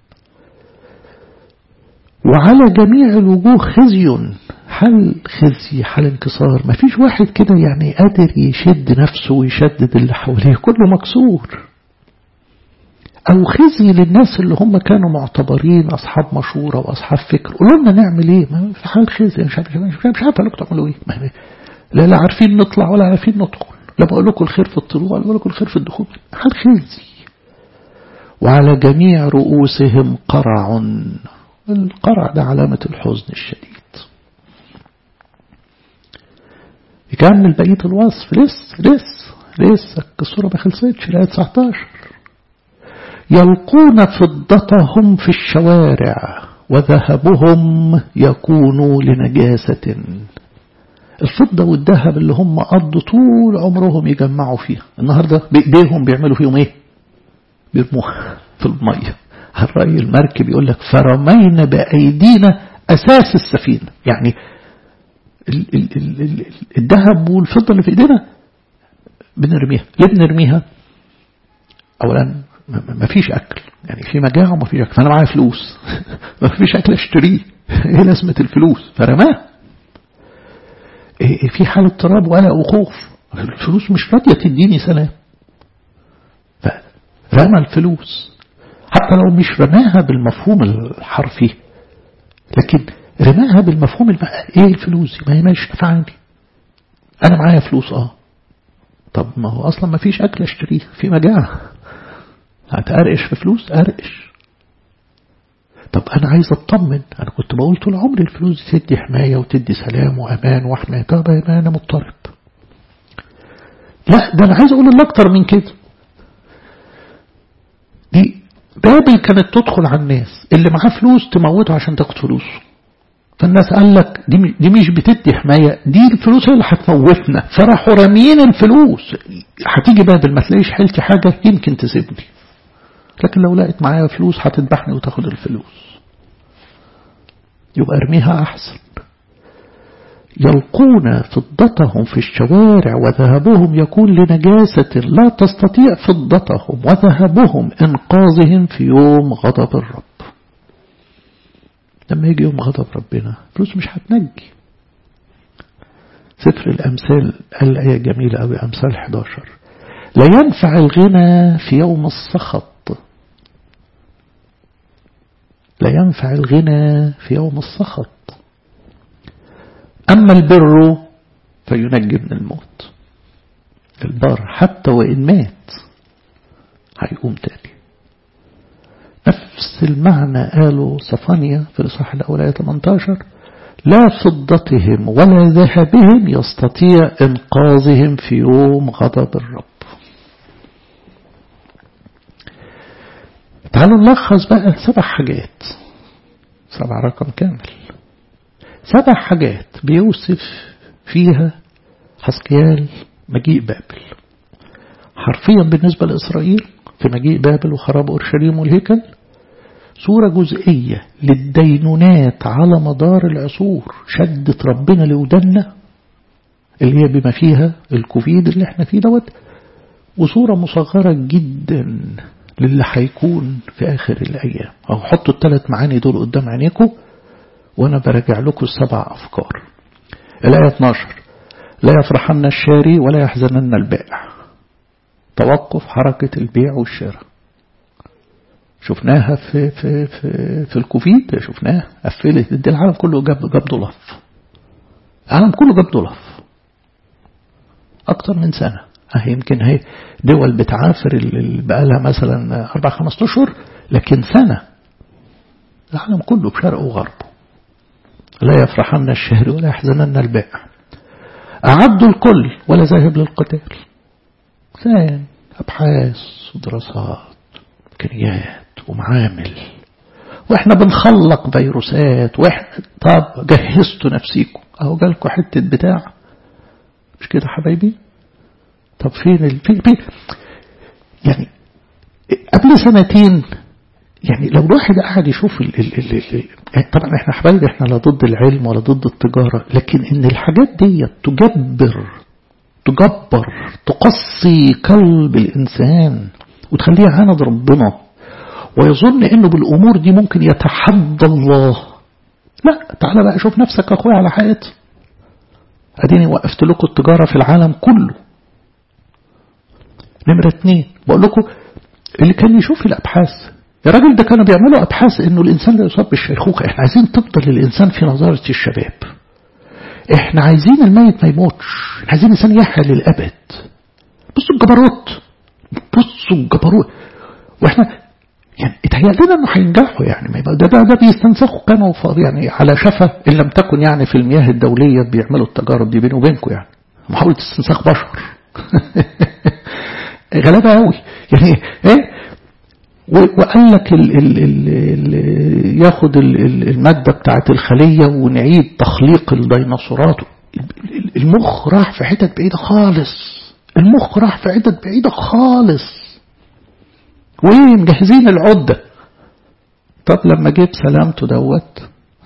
Speaker 1: وعلى جميع الوجوه خزي حال خزي حال انكسار ما فيش واحد كده يعني قادر يشد نفسه ويشدد اللي حواليه كله مكسور أو خزي للناس اللي هم كانوا معتبرين أصحاب مشورة وأصحاب فكر قولوا لنا نعمل إيه ما في حال خزي مش عارف مش عارف لكم تعملوا إيه لا لا عارفين نطلع ولا عارفين ندخل لا بقول لكم الخير في الطلوع ولا بقول لكم الخير في الدخول حال خزي وعلى جميع رؤوسهم قرع القرع ده علامة الحزن الشديد يكمل بقية الوصف لسه لسه لسه الصورة ما خلصتش الآية 19 يلقون فضتهم في الشوارع وذهبهم يكون لنجاسة الفضة والذهب اللي هم قضوا طول عمرهم يجمعوا فيها النهاردة بإيديهم بيعملوا فيهم ايه بيرموها في المية الرأي المركب يقول لك فرمينا بأيدينا أساس السفينة يعني الذهب والفضة اللي في ايدينا بنرميها ليه بنرميها اولا ما فيش اكل يعني في مجاعة وما فيش اكل فانا معايا فلوس ما فيش اكل اشتريه ايه لازمة الفلوس فرماه إيه في حالة اضطراب وقلق وخوف الفلوس مش راضية تديني سلام فرمى الفلوس حتى لو مش رماها بالمفهوم الحرفي لكن رماها بالمفهوم الم... ايه الفلوس ما هي مش نفعني انا معايا فلوس اه طب ما هو اصلا ما فيش اكل اشتريه في مجاعة هتقرقش في فلوس ارقش طب انا عايز اطمن انا كنت بقول طول عمري الفلوس دي تدي حماية وتدي سلام وامان واحماية طب ما انا مضطرب لا ده انا عايز اقول اللي اكتر من كده دي بابل كانت تدخل على الناس اللي معاه فلوس تموته عشان تاخد فلوسه فالناس قال لك دي, دي مش بتدي حماية دي الفلوس هي اللي هتموتنا فراحوا راميين الفلوس هتيجي بابل ما تلاقيش حيلتي حاجة يمكن تسيبني لكن لو لقيت معايا فلوس هتذبحني وتاخد الفلوس يبقى ارميها احسن يلقون فضتهم في الشوارع وذهبهم يكون لنجاسة لا تستطيع فضتهم وذهبهم إنقاذهم في يوم غضب الرب لما يجي يوم غضب ربنا فلوس مش هتنجي سفر الأمثال قال آية جميلة أوي أمثال 11 لا ينفع الغنى في يوم السخط لا ينفع الغنى في يوم السخط أما البر فينجي من الموت البر حتى وإن مات هيقوم تاني نفس المعنى قاله صفانيا في الإصحاح الأول آية 18 لا فضتهم ولا ذهبهم يستطيع إنقاذهم في يوم غضب الرب تعالوا نلخص بقى سبع حاجات سبع رقم كامل سبع حاجات بيوصف فيها حسكيال مجيء بابل حرفيا بالنسبة لإسرائيل في مجيء بابل وخراب أورشليم والهيكل صورة جزئية للدينونات على مدار العصور شدت ربنا لودنا اللي هي بما فيها الكوفيد اللي احنا فيه دوت وصورة مصغرة جدا للي هيكون في آخر الأيام أو حطوا الثلاث معاني دول قدام عينيكم وأنا برجع لكم السبع أفكار الآية 12 لا يفرحن الشاري ولا يحزنن البائع توقف حركة البيع والشراء شفناها في في في في الكوفيد شفناها قفلت دي العالم كله جاب جاب ضلف العالم كله جاب ضلف أكتر من سنة أهي يمكن هي دول بتعافر اللي بقالها مثلا أربع خمس أشهر لكن سنة العالم كله بشرقه وغربه لا يفرحن الشهر ولا يحزنن البائع أعدوا الكل ولا ذاهب للقتال ثان أبحاث ودراسات إمكانيات ومعامل واحنا بنخلق فيروسات واحنا طب جهزتوا نفسيكم اهو جالكم حتة بتاع مش كده حبايبي طب فين ال... في... في... يعني قبل سنتين يعني لو الواحد قاعد يشوف ال... ال... ال... ال... يعني طبعا احنا حبايبي احنا لا ضد العلم ولا ضد التجارة لكن ان الحاجات دي تجبر تجبر تقصي قلب الإنسان وتخليه عاند ربنا ويظن انه بالامور دي ممكن يتحدى الله لا تعالى بقى شوف نفسك اخويا على حياتي اديني وقفت لكم التجارة في العالم كله نمرة اتنين بقول لكم اللي كان يشوف الابحاث يا راجل ده كانوا بيعملوا ابحاث انه الانسان لا يصاب بالشيخوخة احنا عايزين تفضل الانسان في نظارة الشباب احنا عايزين الميت ما يموتش احنا عايزين الانسان يحيا للابد بصوا الجبروت بصوا الجبروت واحنا يعني اتهيأ لنا انه هينجحوا يعني ما يبقى ده ده, ده بيستنسخوا كانوا يعني على شفا ان لم تكن يعني في المياه الدوليه بيعملوا التجارب دي بيني وبينكم يعني محاوله استنساخ بشر غلابه قوي يعني ايه وقال لك ال ال ال ال ياخد ال الماده بتاعت الخليه ونعيد تخليق الديناصورات المخ راح في حتت بعيده خالص المخ راح في حتت بعيده خالص ومجهزين العدة طب لما جيب سلامته دوت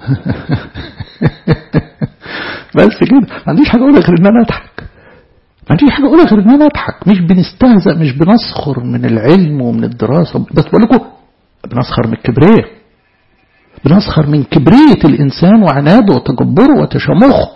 Speaker 1: بس كده ما عنديش حاجة أقولها غير إن أنا أضحك ما عنديش حاجة أقولها غير إن أنا أضحك مش بنستهزأ مش بنسخر من العلم ومن الدراسة بس بقول لكم بنسخر من الكبرية بنسخر من كبرية الإنسان وعناده وتجبره وتشمخه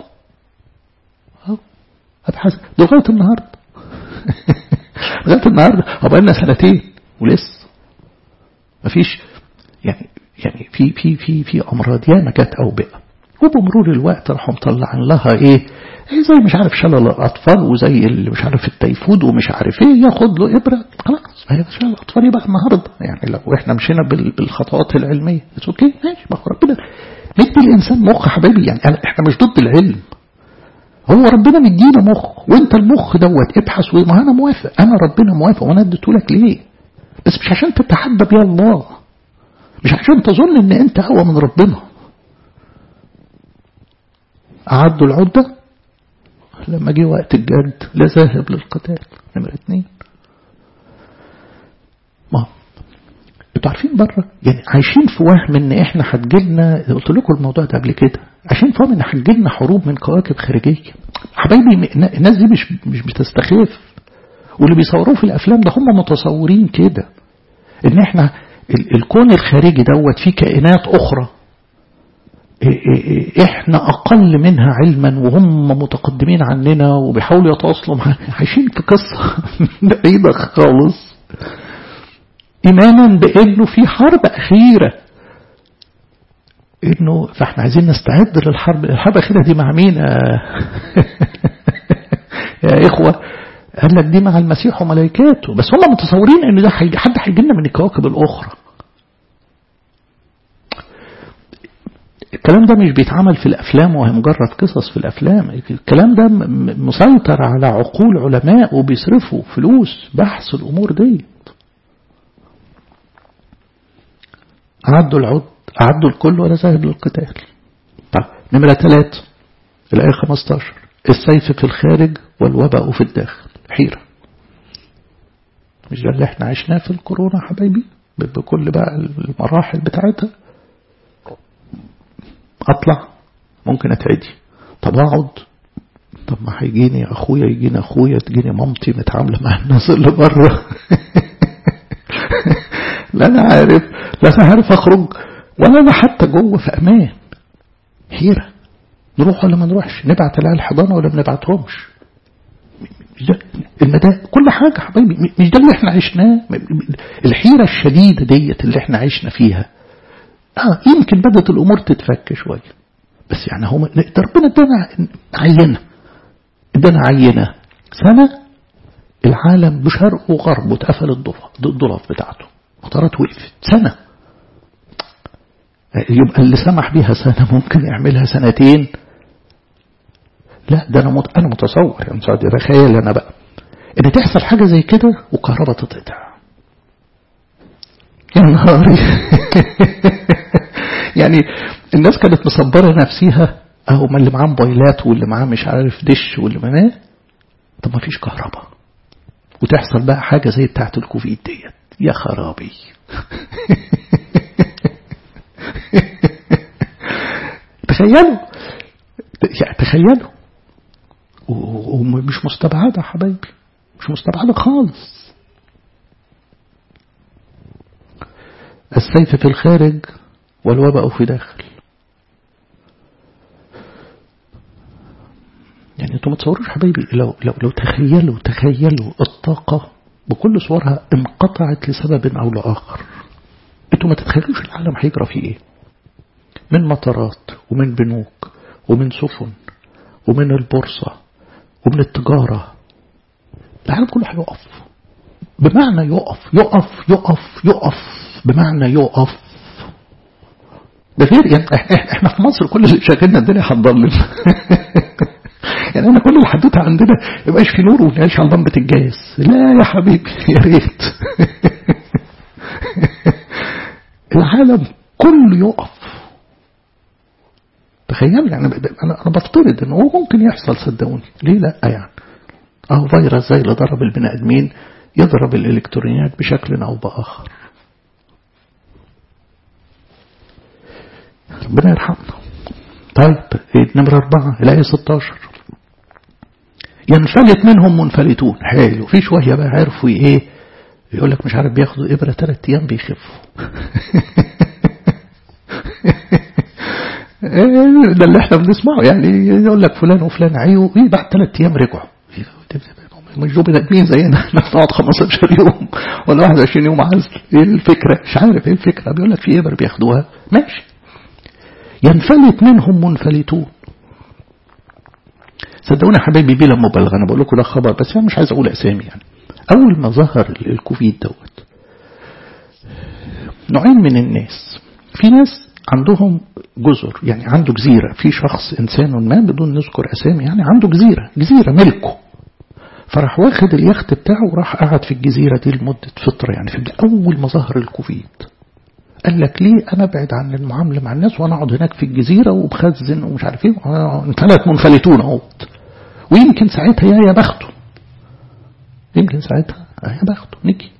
Speaker 1: أبحث لغاية النهاردة لغاية النهاردة بقالنا سنتين ولسه مفيش يعني يعني في في في في امراض ياما كانت اوبئه وبمرور الوقت راحوا مطلعين لها ايه ايه زي مش عارف شلل الاطفال وزي اللي مش عارف التيفود ومش عارف ايه ياخد له ابره خلاص هي شلل الاطفال يبقى النهارده يعني لو احنا مشينا بالخطوات العلميه بس اوكي ماشي ما ربنا مدي الانسان مخ حبايبي يعني احنا مش ضد العلم هو ربنا مدينا مخ وانت المخ دوت ابحث وما انا موافق انا ربنا موافق وانا اديته لك ليه بس مش عشان تتحدى بيا الله مش عشان تظن ان انت اقوى من ربنا أعدوا العدة لما جه وقت الجد لا ذاهب للقتال نمرة اتنين ما انتوا عارفين بره يعني عايشين في وهم ان احنا هتجيلنا قلت لكم الموضوع ده قبل كده عايشين في وهم ان هتجيلنا حروب من كواكب خارجيه حبايبي الناس دي مش مش بتستخف واللي بيصوروه في الافلام ده هم متصورين كده ان احنا الكون الخارجي دوت فيه كائنات اخرى احنا اقل منها علما وهم متقدمين عننا وبيحاولوا يتواصلوا معانا عايشين في قصه بعيده خالص ايمانا بانه في حرب اخيره انه فاحنا عايزين نستعد للحرب الحرب الاخيره دي مع مين يا اخوه قال لك دي مع المسيح وملائكاته بس هم متصورين ان ده حد هيجي لنا من الكواكب الاخرى الكلام ده مش بيتعمل في الأفلام وهي مجرد قصص في الأفلام الكلام ده مسيطر على عقول علماء وبيصرفوا فلوس بحث الأمور دي أعدوا العد أعدوا الكل ولا ذاهب للقتال طيب نمرة ثلاثة الآية 15 السيف في الخارج والوباء في الداخل حيرة مش ده اللي احنا عشناه في الكورونا حبايبي بكل بقى المراحل بتاعتها اطلع ممكن اتعدي طب اقعد طب ما هيجيني اخويا يجيني اخويا تجيني مامتي متعامله مع الناس اللي بره لا انا عارف لا انا عارف اخرج ولا انا حتى جوه في امان حيره نروح ولا ما نروحش نبعت العيال الحضانه ولا ما نبعتهمش المدى كل حاجة حبايبي مش ده اللي احنا عشناه الحيرة الشديدة ديت اللي احنا عشنا فيها اه يمكن بدأت الأمور تتفك شوية بس يعني هو ربنا ادانا عينة ادانا عينة سنة العالم بشرق وغرب واتقفل الضلف بتاعته مطارات وقفت سنة يبقى اللي سمح بيها سنة ممكن يعملها سنتين لا ده انا مت... انا متصور يعني تخيل انا بقى ان تحصل حاجه زي كده والكهرباء تتقطع يا نهاري يعني الناس كانت مصبره نفسيها اهو ما اللي معاه موبايلات واللي معاه مش عارف دش واللي معاه طب ما فيش كهرباء وتحصل بقى حاجه زي بتاعه الكوفيد ديت يا خرابي تخيلوا تخيلوا ومش مستبعدة حبايبي مش مستبعدة خالص السيف في الخارج والوباء في داخل يعني انتوا ما تصوروش حبايبي لو لو لو تخيلوا تخيلوا الطاقة بكل صورها انقطعت لسبب او لاخر انتوا ما تتخيلوش العالم هيجرى فيه ايه من مطارات ومن بنوك ومن سفن ومن البورصة ومن التجارة العالم كله هيقف بمعنى يقف يقف يقف يقف بمعنى يقف ده غير يعني احنا في مصر كل اللي شاغلنا الدنيا هتضلم يعني انا كل الحدوته عندنا يبقاش في نور ونعيش على لمبه الجاز لا يا حبيبي يا ريت العالم كله يقف تخيل يعني انا انا بفترض ان هو ممكن يحصل صدقوني ليه لا يعني اهو فيروس زي اللي ضرب البني ادمين يضرب الالكترونيات بشكل او باخر ربنا يرحمنا طيب نمرة أربعة الآية 16 ينفلت منهم منفلتون حلو في شوية بقى عرفوا ايه يقول لك مش عارف بياخدوا إبرة ثلاث أيام بيخفوا ده اللي احنا بنسمعه يعني يقول لك فلان وفلان عيوا ايه بعد ثلاث ايام رجعوا مش دول بني زينا نقعد 15 يوم ولا 21 يوم عزل ايه الفكره مش عارف ايه الفكره بيقول لك في ابر بياخدوها ماشي ينفلت منهم منفلتون صدقوني يا حبايبي بلا مبالغه انا بقول لكم ده خبر بس انا مش عايز اقول اسامي يعني اول ما ظهر الكوفيد دوت نوعين من الناس في ناس عندهم جزر يعني عنده جزيرة في شخص إنسان ما بدون نذكر أسامي يعني عنده جزيرة جزيرة ملكه فراح واخد اليخت بتاعه وراح قعد في الجزيرة دي لمدة فترة يعني في أول ما ظهر الكوفيد قال لك ليه أنا أبعد عن المعاملة مع الناس وأنا أقعد هناك في الجزيرة وبخزن ومش عارف إيه انفلت منفلتون أهوت ويمكن ساعتها يا يا بخته يمكن ساعتها يا بخته نجي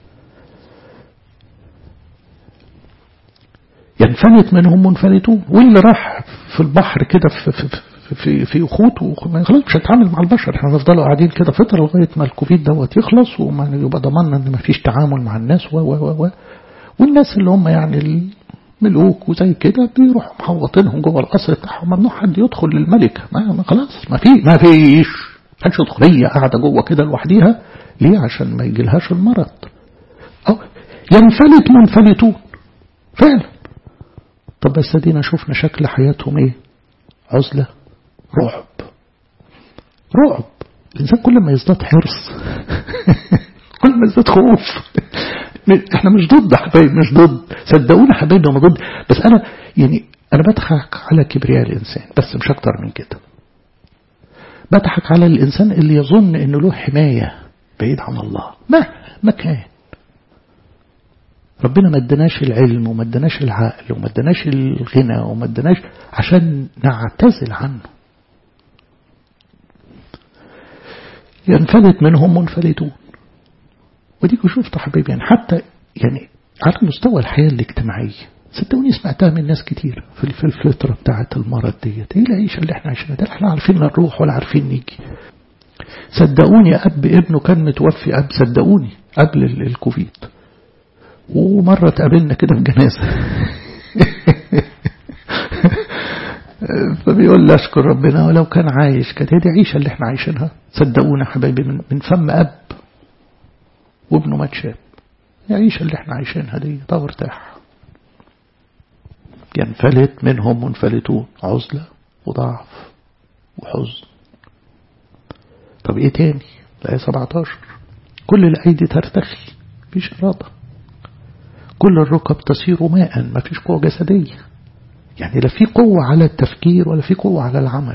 Speaker 1: ينفلت منهم منفلتون واللي راح في البحر كده في في في في اخوت خلاص مش هتعامل مع البشر احنا هنفضلوا قاعدين كده فتره لغايه ما الكوفيد دوت يخلص وما يبقى ضمننا ان ما فيش تعامل مع الناس و و و والناس اللي هم يعني الملوك وزي كده بيروحوا محوطينهم جوه القصر بتاعهم ممنوع حد يدخل للملكه ما خلاص ما في ما فيش محدش يدخل هي قاعده جوه كده لوحديها ليه عشان ما يجيلهاش المرض أو ينفلت منفلتون فعلا طب بس ادينا شفنا شكل حياتهم ايه عزلة رعب رعب الإنسان كل ما يزداد حرص كل ما يزداد خوف احنا مش ضد حبايب مش ضد صدقونا حبايب انا ضد بس انا يعني انا بضحك على كبرياء الانسان بس مش اكتر من كده بضحك على الانسان اللي يظن انه له حمايه بعيد عن الله ما كان ربنا ما ادناش العلم وما ادناش العقل وما ادناش الغنى وما ادناش عشان نعتزل عنه ينفلت منهم منفلتون وديكوا شفتوا حبيبي يعني حتى يعني على مستوى الحياة الاجتماعية صدقوني سمعتها من ناس كتير في في الفترة بتاعة المرض ديت ايه العيشة اللي احنا عايشينها ده احنا عارفين نروح ولا عارفين نيجي صدقوني اب ابنه كان متوفي اب صدقوني قبل الكوفيد ومرة تقابلنا كده في جنازة فبيقول لي أشكر ربنا ولو كان عايش كانت هي دي عيشة اللي احنا عايشينها صدقونا حبايبي من, من فم أب وابنه مات شاب العيشة اللي احنا عايشينها دي طب ارتاح ينفلت منهم منفلتون عزلة وضعف وحزن طب ايه تاني الآية 17 كل الأيدي ترتخي مفيش إرادة كل الركب تصير ماء ما فيش قوة جسدية يعني لا في قوة على التفكير ولا في قوة على العمل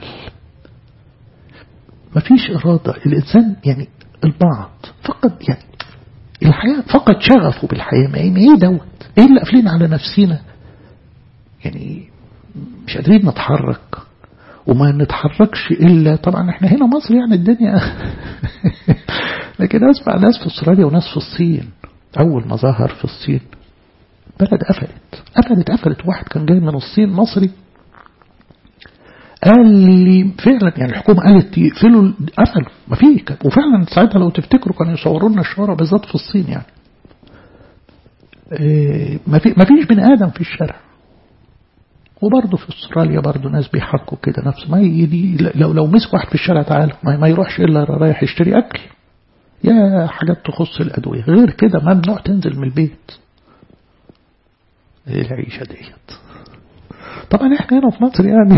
Speaker 1: ما فيش إرادة الإنسان يعني البعض فقد يعني الحياة فقد شغفه بالحياة ما ايه دوت ايه اللي قافلين على نفسينا يعني مش قادرين نتحرك وما نتحركش إلا طبعا احنا هنا مصر يعني الدنيا لكن أسمع ناس في أستراليا وناس في الصين أول ما ظهر في الصين بلد قفلت قفلت قفلت واحد كان جاي من الصين مصري قال لي فعلا يعني الحكومة قالت يقفلوا قفلوا ما في وفعلا ساعتها لو تفتكروا كانوا يصوروا لنا الشوارع بالذات في الصين يعني ما في ما فيش بني آدم في الشارع وبرضه في استراليا برضه ناس بيحكوا كده نفس ما يدي لو لو مسك واحد في الشارع تعالى ما, ما يروحش الا رايح يشتري اكل يا حاجات تخص الادويه غير كده ممنوع تنزل من البيت ايه العيشه ديت طبعا احنا هنا في مصر يعني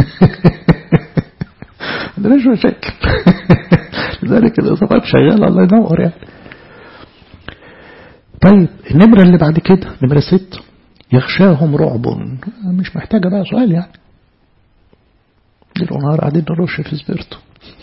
Speaker 1: عندناش مشاكل لذلك الاصابات شغاله الله ينور يعني طيب النمرة اللي بعد كده نمرة ست يخشاهم رعب مش محتاجة بقى سؤال يعني ليل ونهار قاعدين نرش في سبيرتو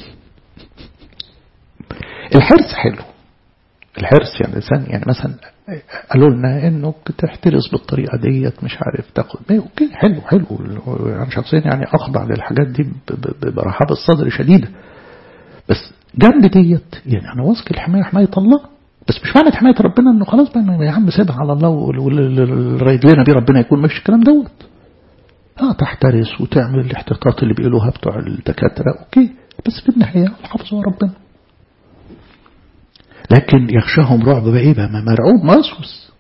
Speaker 1: الحرص حلو الحرص يعني الإنسان يعني مثلا قالوا لنا انك تحترس بالطريقة ديت مش عارف تاخد ايه اوكي حلو حلو انا شخصيا يعني اخضع للحاجات دي برحابة الصدر شديدة بس جنب ديت يعني انا واثق الحماية حماية الله بس مش معنى حماية ربنا انه خلاص بقى يا عم سيبها على الله والرايد لنا بيه ربنا يكون مفيش الكلام دوت اه تحترس وتعمل الاحتياطات اللي بيقولوها بتوع الدكاترة اوكي بس في النهاية الحافظ هو ربنا لكن يخشاهم رعب بقى ايه بقى مرعوب موسوس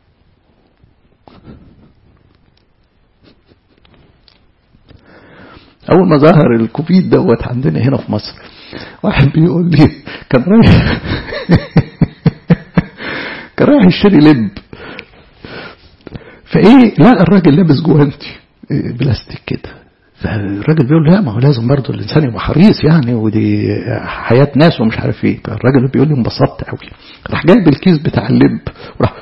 Speaker 1: اول ما ظهر الكوفيد دوت عندنا هنا في مصر واحد بيقول لي كان رايح كان رايح يشتري لب فايه لا الراجل لابس جوانتي بلاستيك كده فالراجل بيقول لا ما هو لازم برضه الانسان يبقى حريص يعني ودي حياه ناس ومش عارف ايه فالراجل بيقول لي انبسطت قوي راح جايب الكيس بتاع اللب وراح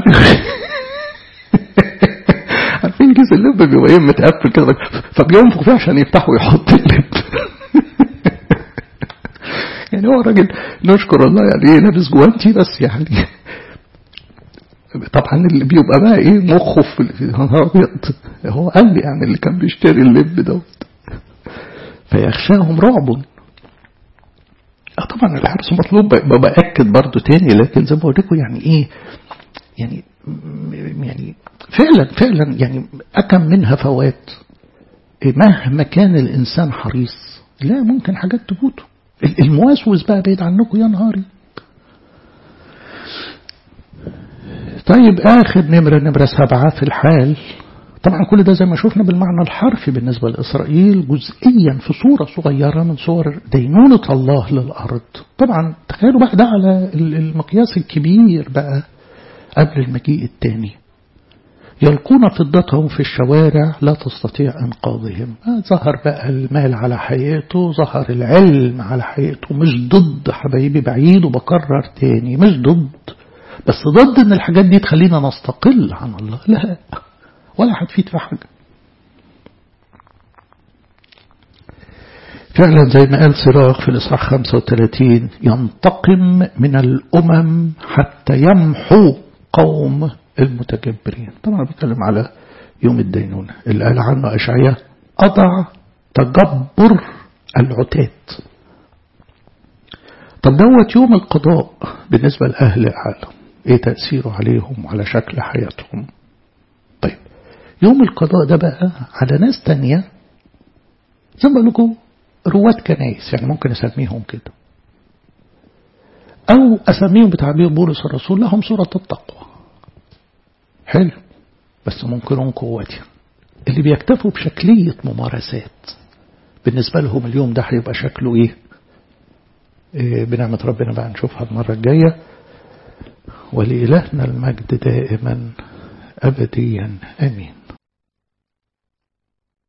Speaker 1: عارفين كيس اللب بيبقى ايه متقفل كده فبينفخ فيه عشان يفتحه ويحط اللب يعني هو راجل نشكر الله يعني ايه لابس جوانتي بس يعني طبعا اللي بيبقى بقى ايه مخه في نهار ابيض هو قال لي يعني اللي كان بيشتري اللب دوت فيخشاهم رعب طبعا الحرص مطلوب باكد برضو تاني لكن زي ما بقول لكم يعني ايه يعني يعني فعلا فعلا يعني أكم منها فوات مهما كان الإنسان حريص لا ممكن حاجات تفوته الموسوس بقى بعيد عنكم يا نهاري طيب آخر نمرة نمرة سبعة في الحال طبعا كل ده زي ما شفنا بالمعنى الحرفي بالنسبة لإسرائيل جزئيا في صورة صغيرة من صور دينونة الله للأرض طبعا تخيلوا بقى ده على المقياس الكبير بقى قبل المجيء الثاني يلقون فضتهم في الشوارع لا تستطيع إنقاذهم ظهر بقى المال على حقيقته ظهر العلم على حقيقته مش ضد حبايبي بعيد وبكرر تاني مش ضد بس ضد ان الحاجات دي تخلينا نستقل عن الله لا ولا هتفيد في حاجة فعلا زي ما قال صراخ في الإصحاح 35 ينتقم من الأمم حتى يمحو قوم المتكبرين طبعا بيتكلم على يوم الدينونة اللي قال عنه أشعياء أضع تجبر العتات طب دوت يوم القضاء بالنسبة لأهل العالم ايه تأثيره عليهم وعلى شكل حياتهم طيب يوم القضاء ده بقى على ناس تانية زي ما لكم رواد كنايس يعني ممكن أسميهم كده أو أسميهم بتعبير بولس الرسول لهم صورة التقوى حلو بس منكرون قوتي اللي بيكتفوا بشكلية ممارسات بالنسبة لهم اليوم ده هيبقى شكله ايه, إيه بنعمة ربنا بقى نشوفها المرة الجاية ولإلهنا المجد دائما أبديا آمين